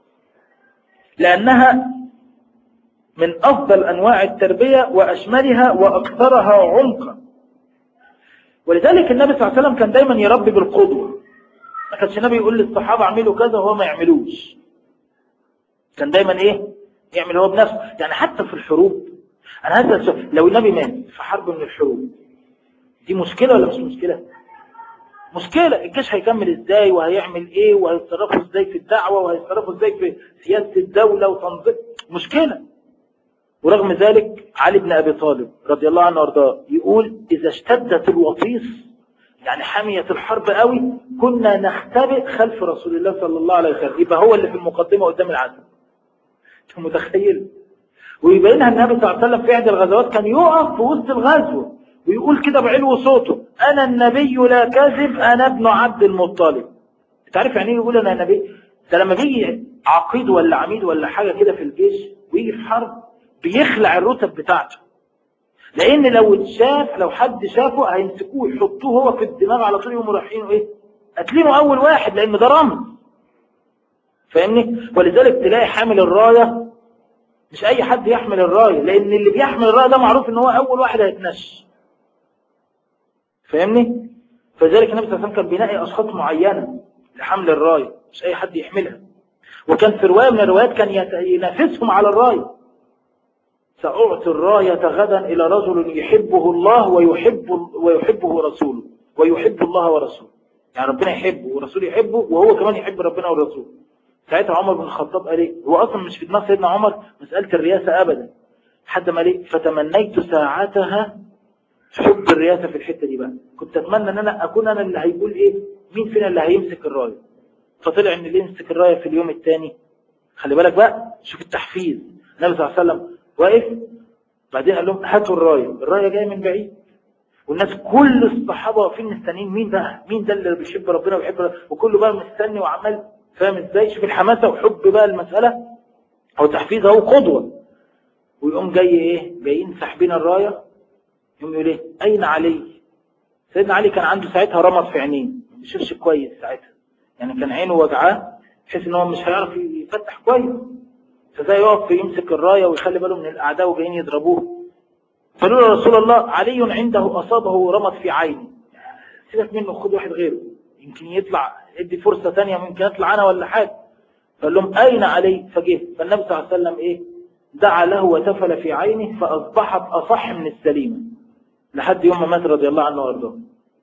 لأنها من أفضل أنواع التربية وأشملها وأكثرها عمقا ولذلك النبي صلى الله عليه وسلم كان دايما يربي بالقدوة ما كانش النبي يقول للصحابة اعملوا كذا وهو ما يعملوش كان دايما ايه يعمل هو بنفسه يعني حتى في الحروب انا هسأل سؤال لو النبي مات في حرب من الحروب دي مشكلة ولا مش مشكلة مشكلة الجيش هيكمل ازاي وهيعمل ايه وهيتصرفوا ازاي في الدعوة وهيتصرفوا ازاي في سياسة الدولة وتنظيم مشكلة ورغم ذلك علي بن أبي طالب رضي الله عنه وارضاه يقول إذا اشتدت الوطيس يعني حمية الحرب قوي كنا نختبئ خلف رسول الله صلى الله عليه وسلم يبقى هو اللي في المقدمة قدام العدو انت متخيل ويبينها النبي صلى الله عليه وسلم في احدى الغزوات كان يقف في وسط الغزوة ويقول كده بعلو صوته أنا النبي لا كذب أنا ابن عبد المطلب انت عارف يعني ايه يقول أنا نبي ده لما بيجي عقيد ولا عميد ولا حاجة كده في الجيش ويجي في حرب بيخلع الرتب بتاعته لان لو اتشاف لو حد شافه هيمسكوه يحطوه هو في الدماغ على طول يقوموا رايحين ايه قاتلينه اول واحد لان ده رمز فاهمني ولذلك تلاقي حامل الرايه مش اي حد يحمل الرايه لان اللي بيحمل الرايه ده معروف ان هو اول واحد هيتنش فاهمني فذلك النبي صلى الله عليه وسلم كان بينقي اشخاص معينه لحمل الرايه مش اي حد يحملها وكان في روايه من الروايات كان ينافسهم على الرايه سأعطي الراية غدا إلى رجل يحبه الله ويحب ويحبه رسوله ويحب الله ورسوله يعني ربنا يحبه ورسوله يحبه وهو كمان يحب ربنا ورسوله ساعتها عمر بن الخطاب قال ايه هو اصلا مش في دماغ سيدنا عمر مسألة الرياسة ابدا حد ما ليه فتمنيت ساعتها حب الرياسة في الحتة دي بقى كنت اتمنى ان انا اكون انا اللي هيقول ايه مين فينا اللي هيمسك الراية فطلع ان اللي يمسك الراية في اليوم الثاني خلي بالك بقى شوف التحفيز النبي صلى الله عليه وسلم واقف بعدين قال لهم هاتوا الراية الراية جاية من بعيد والناس كل الصحابة واقفين مستنيين مين بقى مين ده اللي بيحب ربنا ويحب ربنا وكله بقى مستني وعمال فاهم ازاي شوف الحماسة وحب بقى المسألة او تحفيز اهو قدوة ويقوم جاي ايه جايين ساحبين الراية يقوم يقول ايه اين علي سيدنا علي كان عنده ساعتها رمض في عينيه ما بيشوفش كويس ساعتها يعني كان عينه وجعاه بحيث ان هو مش هيعرف يفتح كويس فزي يقف يمسك الراية ويخلي باله من الأعداء وجايين يضربوه فقالوا له رسول الله علي عنده أصابه رمض في عينه سيبك منه خد واحد غيره يمكن يطلع ادي فرصة تانية ممكن يطلع أنا ولا حاجة فقال لهم أين علي فجه فالنبي صلى الله عليه وسلم إيه دعا له وتفل في عينه فأصبحت أصح من السليمة لحد يوم ما مات رضي الله عنه وارضاه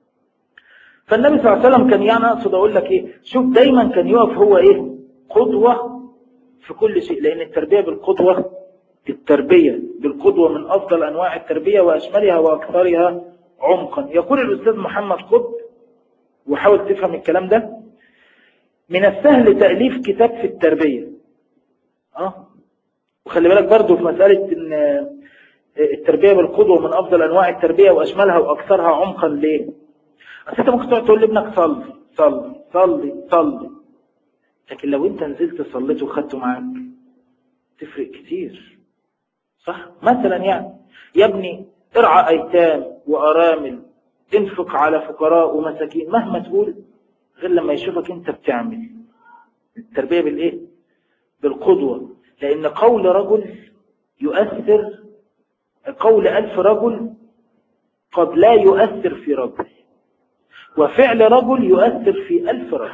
فالنبي صلى الله عليه وسلم كان يعني أقصد أقول لك إيه شوف دايما كان يقف هو إيه قدوة في كل شيء لأن التربية بالقدوة التربية بالقدوة من أفضل أنواع التربية وأشملها وأكثرها عمقا يقول الأستاذ محمد قطب وحاول تفهم الكلام ده من السهل تأليف كتاب في التربية أه وخلي بالك برضو في مسألة إن التربية بالقدوة من أفضل أنواع التربية وأشملها وأكثرها عمقا ليه؟ أصل أنت ممكن تقعد تقول لابنك صلي صلي صلي صلي لكن لو أنت نزلت صليت وخدته معاك تفرق كتير صح؟ مثلا يعني يا ابني ارعى أيتام وأرامل انفق على فقراء ومساكين مهما تقول غير لما يشوفك أنت بتعمل التربية بالإيه؟ بالقدوة لأن قول رجل يؤثر قول ألف رجل قد لا يؤثر في رجل وفعل رجل يؤثر في ألف رجل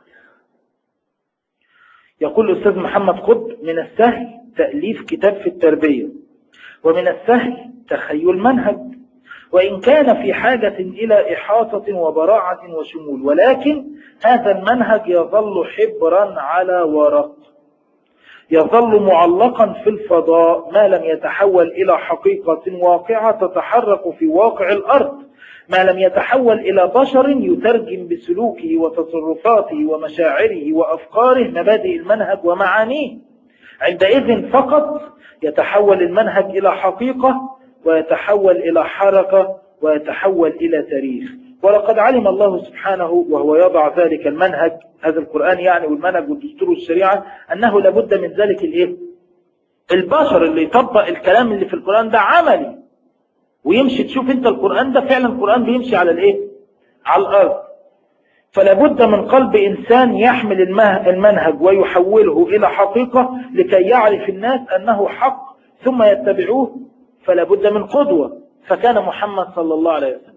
يقول الأستاذ محمد قطب من السهل تأليف كتاب في التربية ومن السهل تخيل منهج وإن كان في حاجة إلى إحاطة وبراعة وشمول ولكن هذا المنهج يظل حبرا على ورق يظل معلقا في الفضاء ما لم يتحول إلى حقيقة واقعة تتحرك في واقع الأرض ما لم يتحول إلى بشر يترجم بسلوكه وتصرفاته ومشاعره وأفكاره مبادئ المنهج ومعانيه عندئذ فقط يتحول المنهج إلى حقيقة ويتحول إلى حركة ويتحول إلى تاريخ ولقد علم الله سبحانه وهو يضع ذلك المنهج هذا القرآن يعني والمنهج والدستور والشريعة أنه لابد من ذلك الإيه؟ البشر اللي يطبق الكلام اللي في القرآن ده عملي ويمشي تشوف انت القرآن ده فعلا القرآن بيمشي على الايه على الارض فلا بد من قلب انسان يحمل المنهج ويحوله الى حقيقة لكي يعرف الناس انه حق ثم يتبعوه فلا بد من قدوة فكان محمد صلى الله عليه وسلم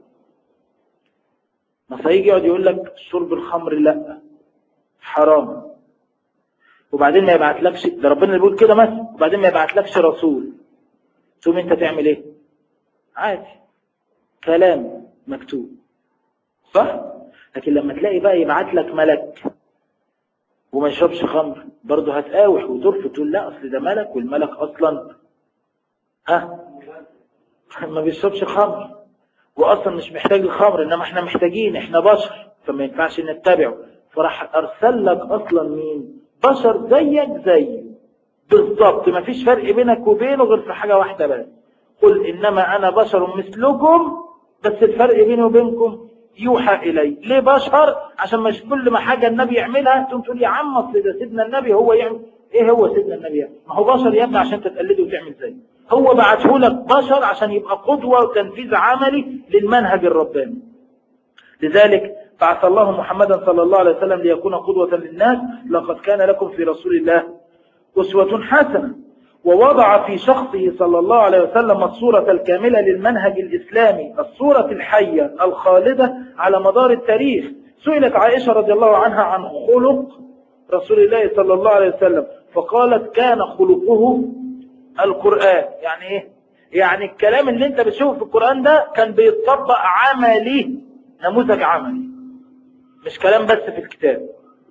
ما سيجي يقعد يقول لك شرب الخمر لا حرام وبعدين ما يبعتلكش ده ربنا اللي بيقول كده مثلا وبعدين ما يبعتلكش رسول ثم انت تعمل ايه عادي كلام مكتوب صح لكن لما تلاقي بقى يبعت لك ملك وما يشربش خمر برضه هتقاوح وترفض تقول لا اصل ده ملك والملك اصلا ها ما بيشربش خمر واصلا مش محتاج الخمر انما احنا محتاجين احنا بشر فما ينفعش نتبعه فراح ارسل لك اصلا مين بشر زيك زيه بالظبط ما فيش فرق بينك وبينه غير في حاجة واحدة بس قل إنما أنا بشر مثلكم بس الفرق بيني وبينكم يوحى إلي ليه بشر عشان مش كل ما حاجة النبي يعملها تقوم تقول يا عم أصل ده سيدنا النبي هو يعمل إيه هو سيدنا النبي يعني؟ ما هو بشر يا ابني عشان تتقلده وتعمل زيه هو بعته لك بشر عشان يبقى قدوة وتنفيذ عملي للمنهج الرباني لذلك بعث الله محمدا صلى الله عليه وسلم ليكون قدوة للناس لقد كان لكم في رسول الله أسوة حسنة ووضع في شخصه صلى الله عليه وسلم الصورة الكاملة للمنهج الإسلامي الصورة الحية الخالدة على مدار التاريخ سئلت عائشة رضي الله عنها عن خلق رسول الله صلى الله عليه وسلم فقالت كان خلقه القرآن يعني ايه يعني الكلام اللي انت بتشوفه في القرآن ده كان بيتطبق عملي نموذج عملي مش كلام بس في الكتاب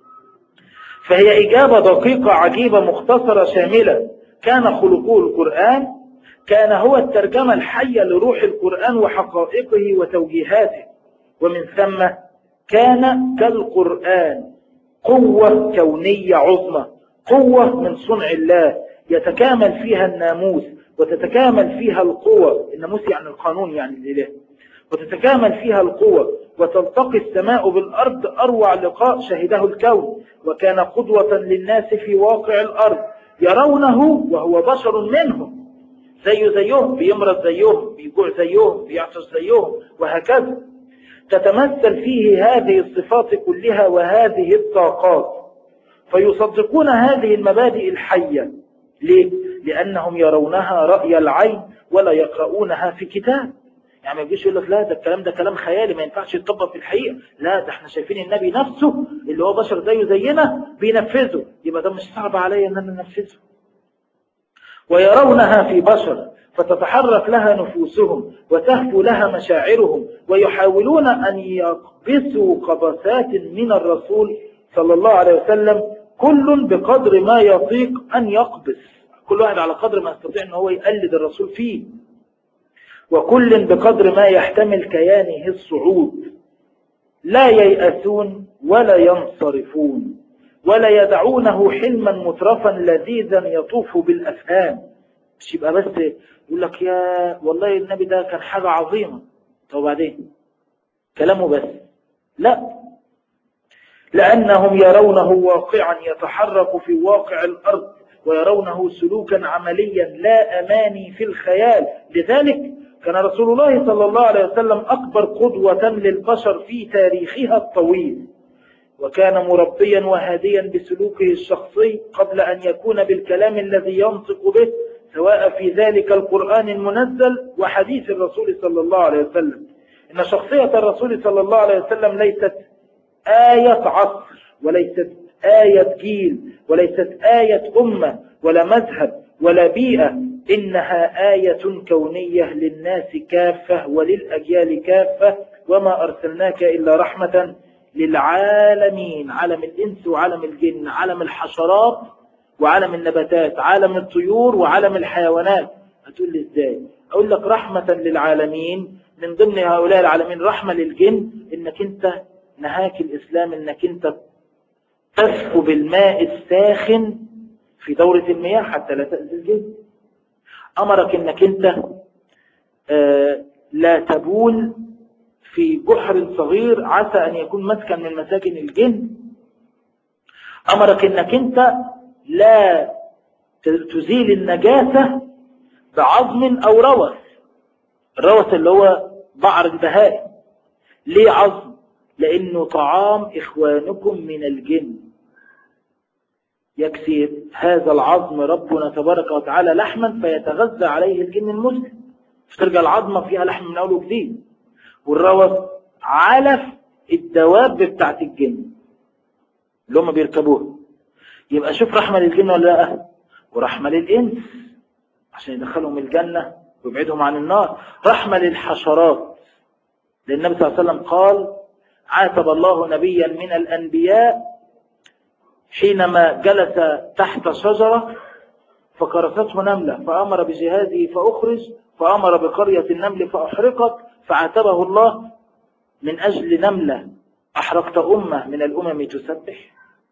فهي إجابة دقيقة عجيبة مختصرة شاملة كان خلقه القرآن كان هو الترجمة الحية لروح القرآن وحقائقه وتوجيهاته ومن ثم كان كالقرآن قوة كونية عظمى قوة من صنع الله يتكامل فيها الناموس وتتكامل فيها القوة الناموس يعني القانون يعني الإله وتتكامل فيها القوة وتلتقي السماء بالأرض أروع لقاء شهده الكون وكان قدوة للناس في واقع الأرض يرونه وهو بشر منهم زيه زيهم بيمرض زيهم بيجوع زيهم بيعطش زيهم وهكذا تتمثل فيه هذه الصفات كلها وهذه الطاقات فيصدقون هذه المبادئ الحية ليه؟ لأنهم يرونها رأي العين ولا يقرؤونها في كتاب يعني ما يجيش يقول لك لا ده الكلام ده كلام خيالي ما ينفعش يتطبق في الحقيقة لا ده احنا شايفين النبي نفسه اللي هو بشر زيه زينا بينفذه يبقى ده مش صعب عليا ان انا انفذه ويرونها في بشر فتتحرك لها نفوسهم وتهفو لها مشاعرهم ويحاولون أن يقبسوا قبسات من الرسول صلى الله عليه وسلم كل بقدر ما يطيق أن يقبس كل واحد على قدر ما يستطيع أن هو يقلد الرسول فيه وكل بقدر ما يحتمل كيانه الصعود لا ييأسون ولا ينصرفون ولا يدعونه حلما مترفا لذيذا يطوف بالأفهام مش يبقى بس يقول لك يا والله النبي ده كان حاجة عظيمة طب بعدين كلامه بس لا لأنهم يرونه واقعا يتحرك في واقع الأرض ويرونه سلوكا عمليا لا أماني في الخيال لذلك كان رسول الله صلى الله عليه وسلم أكبر قدوة للبشر في تاريخها الطويل وكان مربيا وهاديا بسلوكه الشخصي قبل أن يكون بالكلام الذي ينطق به سواء في ذلك القرآن المنزل وحديث الرسول صلى الله عليه وسلم إن شخصية الرسول صلى الله عليه وسلم ليست آية عصر وليست آية جيل وليست آية أمة ولا مذهب ولا بيئة إنها آية كونية للناس كافة وللأجيال كافة وما أرسلناك إلا رحمة للعالمين عالم الإنس وعالم الجن عالم الحشرات وعالم النباتات عالم الطيور وعالم الحيوانات هتقول لي ازاي اقول لك رحمة للعالمين من ضمن هؤلاء العالمين رحمة للجن انك انت نهاك الاسلام انك انت تسكب الماء الساخن في دورة المياه حتى لا تأذي الجن امرك انك انت آه لا تبول في جحر صغير عسى ان يكون مسكن من مساكن الجن امرك انك انت لا تزيل النجاسة بعظم أو روث الروث اللي هو بعر البهائم ليه عظم لأنه طعام إخوانكم من الجن يكسي هذا العظم ربنا تبارك وتعالى لحما فيتغذى عليه الجن المسلم فترجع العظمة فيها لحم من أول وجديد والروث علف الدواب بتاعت الجن اللي هم بيركبوها يبقى شوف رحمة للجن ولا لا ورحمة للإنس عشان يدخلهم الجنة ويبعدهم عن النار رحمة للحشرات لأن النبي صلى الله عليه وسلم قال عاتب الله نبيا من الأنبياء حينما جلس تحت شجرة فكرسته نملة فأمر بجهازه فأخرج فأمر بقرية النمل فأحرقت فعاتبه الله من أجل نملة أحرقت أمة من الأمم تسبح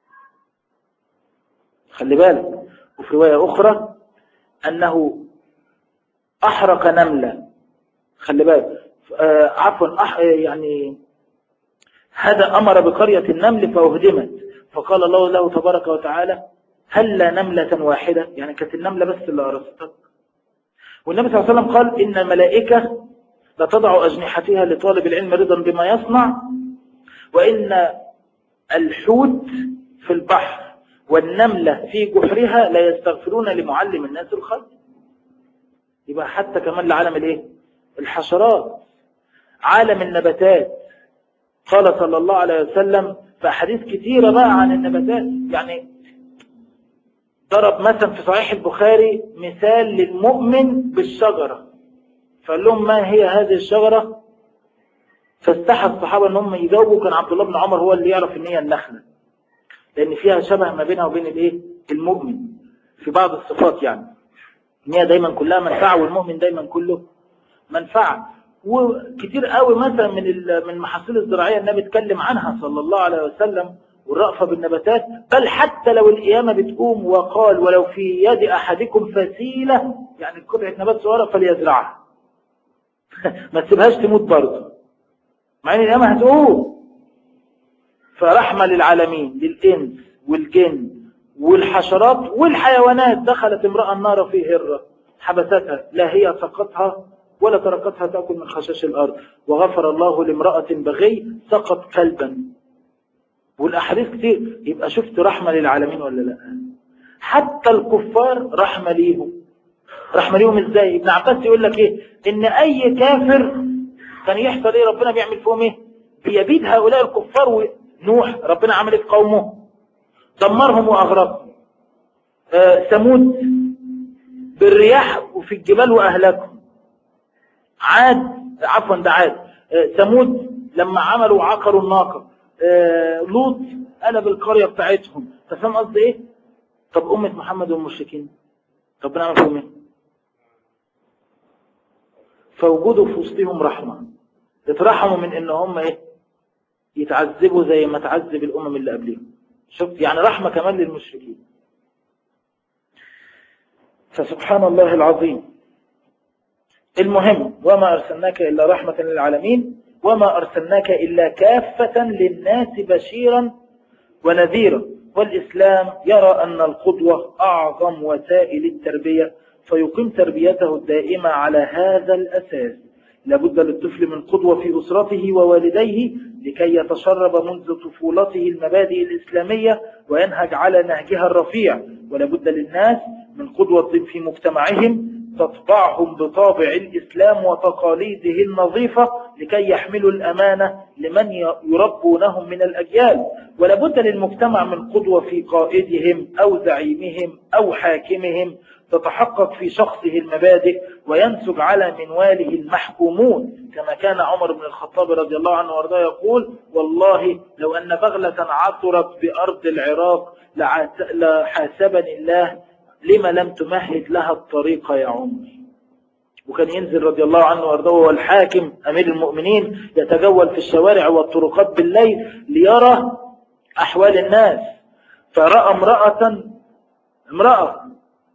خلي بالك وفي رواية أخرى أنه أحرق نملة خلي بالك آه عفوا أح يعني هذا أمر بقرية النمل فأهدمت فقال الله له تبارك وتعالى هل لا نملة واحدة يعني كانت النملة بس اللي أرستك والنبي صلى الله عليه وسلم قال إن الملائكة لتضع أجنحتها لطالب العلم رضا بما يصنع وإن الحوت في البحر والنملة في جحرها لا يستغفرون لمعلم الناس الخير يبقى حتى كمان لعالم الايه الحشرات عالم النباتات قال صلى الله عليه وسلم في أحاديث كثيرة بقى عن النباتات يعني ضرب مثلا في صحيح البخاري مثال للمؤمن بالشجرة فقال لهم ما هي هذه الشجرة فاستحى الصحابة ان هم يجاوبوا كان عبد الله بن عمر هو اللي يعرف ان هي النخلة لان فيها شبه ما بينها وبين الايه المؤمن في بعض الصفات يعني ان هي دايما كلها منفعة والمؤمن دايما كله منفعة وكتير قوي مثلا من من المحاصيل الزراعية النبي اتكلم عنها صلى الله عليه وسلم والرأفة بالنباتات بل حتى لو القيامة بتقوم وقال ولو في يد أحدكم فسيلة يعني قطعة نبات صغيرة فليزرعها ما تسيبهاش تموت برضه مع ان القيامة هتقوم فرحمة للعالمين للإنس والجن والحشرات والحيوانات دخلت امرأة النار في هرة حبستها لا هي سقطها ولا تركتها تأكل من خشاش الأرض وغفر الله لامرأة بغي سقط كلبا والأحاديث كتير يبقى شفت رحمة للعالمين ولا لا حتى الكفار رحمة ليهم رحمة ليهم ازاي ابن عباس يقول لك ايه ان اي كافر كان يحصل ايه ربنا بيعمل فيهم ايه بيبيد هؤلاء الكفار ونوح ربنا عمل في قومه دمرهم واغرقهم آه ثمود بالرياح وفي الجبال واهلكهم عاد عفوا ده عاد آه ثمود لما عملوا وعقروا الناقه آه لوط قلب القريه بتاعتهم فاهم قصدي ايه طب امه محمد والمشركين ربنا عمل فيهم ايه فوجوده في وسطهم رحمه اترحموا من ان هم ايه يتعذبوا زي ما تعذب الامم اللي قبلهم شفت يعني رحمه كمان للمشركين فسبحان الله العظيم المهم وما أرسلناك إلا رحمة للعالمين وما أرسلناك إلا كافة للناس بشيرا ونذيرا والإسلام يرى أن القدوة أعظم وسائل التربية فيقيم تربيته الدائمة على هذا الأساس لابد للطفل من قدوة في أسرته ووالديه لكي يتشرب منذ طفولته المبادئ الإسلامية وينهج على نهجها الرفيع ولابد للناس من قدوة في مجتمعهم تطبعهم بطابع الإسلام وتقاليده النظيفة لكي يحملوا الأمانة لمن يربونهم من الأجيال ولابد للمجتمع من قدوة في قائدهم أو زعيمهم أو حاكمهم تتحقق في شخصه المبادئ وينسج على منواله المحكومون كما كان عمر بن الخطاب رضي الله عنه وارضاه يقول والله لو أن بغلة عثرت بأرض العراق لحاسبني الله لما لم تمهد لها الطريق يا عمر وكان ينزل رضي الله عنه وارضاه والحاكم أمير المؤمنين يتجول في الشوارع والطرقات بالليل ليرى أحوال الناس فرأى امرأة امرأة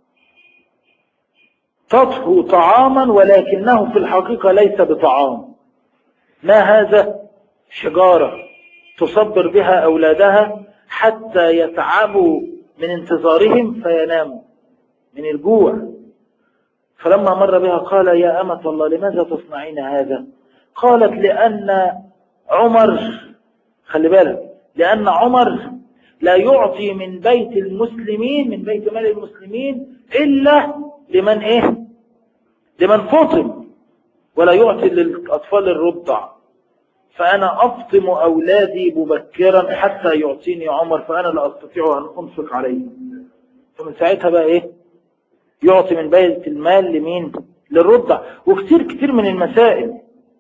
تطهو طعاما ولكنه في الحقيقة ليس بطعام ما هذا حجارة تصبر بها أولادها حتى يتعبوا من انتظارهم فيناموا من الجوع فلما مر بها قال يا أمة الله لماذا تصنعين هذا قالت لأن عمر خلي بالك لأن عمر لا يعطي من بيت المسلمين من بيت مال المسلمين إلا لمن إيه لمن فطم ولا يعطي للأطفال الرضع فأنا أفطم أولادي مبكرا حتى يعطيني عمر فأنا لا أستطيع أن أنفق عليه فمن ساعتها بقى إيه يعطي من بيت المال لمين للرضع وكثير كثير من المسائل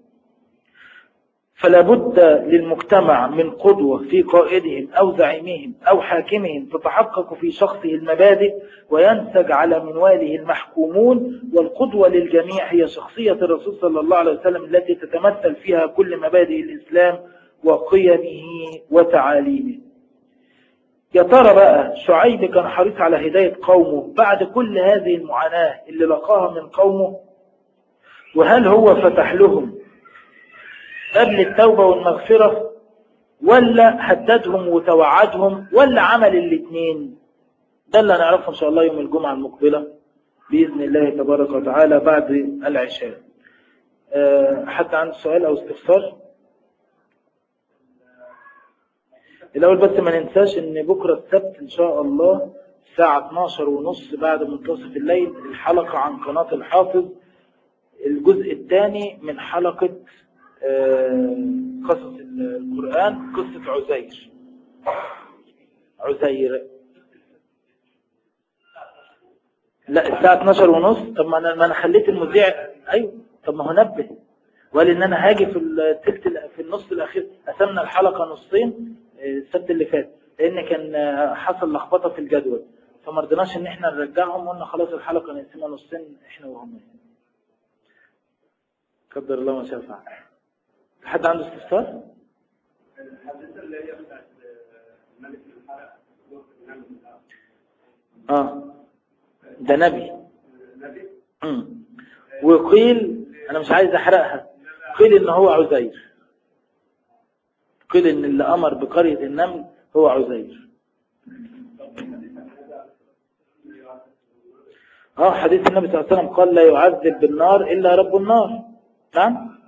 فلا بد للمجتمع من قدوة في قائدهم أو زعيمهم أو حاكمهم تتحقق في شخصه المبادئ وينسج على منواله المحكومون والقدوة للجميع هي شخصية الرسول صلى الله عليه وسلم التي تتمثل فيها كل مبادئ الإسلام وقيمه وتعاليمه يا ترى بقى شعيب كان حريص على هداية قومه بعد كل هذه المعاناة اللي لقاها من قومه وهل هو فتح لهم قبل التوبة والمغفرة ولا هددهم وتوعدهم ولا عمل الاثنين ده اللي هنعرفه إن شاء الله يوم الجمعة المقبلة بإذن الله تبارك وتعالى بعد العشاء أه حتى عنده سؤال أو استفسار الأول بس ما ننساش إن بكرة السبت إن شاء الله الساعة 12 ونص بعد منتصف الليل الحلقة عن قناة الحافظ الجزء الثاني من حلقة قصص القرآن قصة عزير عزير لا الساعة 12 ونص طب ما انا ما انا خليت المذيع ايوه طب ما هو نبه وقال ان انا هاجي في الثلث في النص الاخير قسمنا الحلقة نصين السبت اللي فات لان كان حصل لخبطة في الجدول فما رضيناش ان احنا نرجعهم وقلنا خلاص الحلقة نقسمها نصين احنا وهم قدر الله ما شاء فعل حد عنده استفسار الحديثة اللي هي بتاعت ملك الحرق اه ده نبي نبي مم. وقيل انا مش عايز احرقها قيل ان هو عزير قيل ان اللي امر بقرية النمل هو عزير اه حديث النبي صلى الله عليه وسلم قال لا يعذب بالنار الا رب النار نعم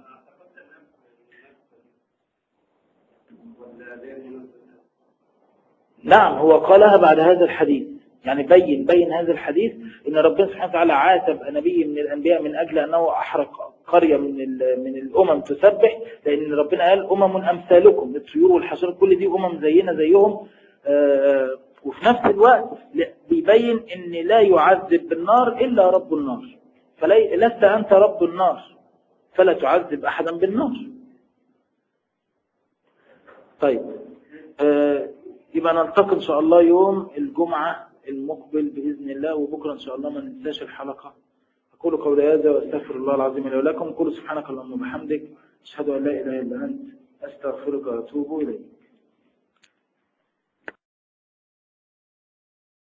نعم هو قالها بعد هذا الحديث يعني بين بين هذا الحديث ان ربنا سبحانه وتعالى عاتب نبي من الانبياء من اجل انه احرق قريه من من الامم تسبح لان ربنا قال امم امثالكم الطيور والحشرات كل دي امم زينا زيهم آه وفي نفس الوقت بيبين ان لا يعذب بالنار الا رب النار فلست انت رب النار فلا تعذب احدا بالنار طيب آه يبقى نلتقي إن شاء الله يوم الجمعة المقبل بإذن الله وبكرة إن شاء الله ما ننساش الحلقة أقول قولي هذا وأستغفر الله العظيم لي ولكم قولوا سبحانك اللهم وبحمدك أشهد أن لا إله إلا أنت أستغفرك وأتوب إليك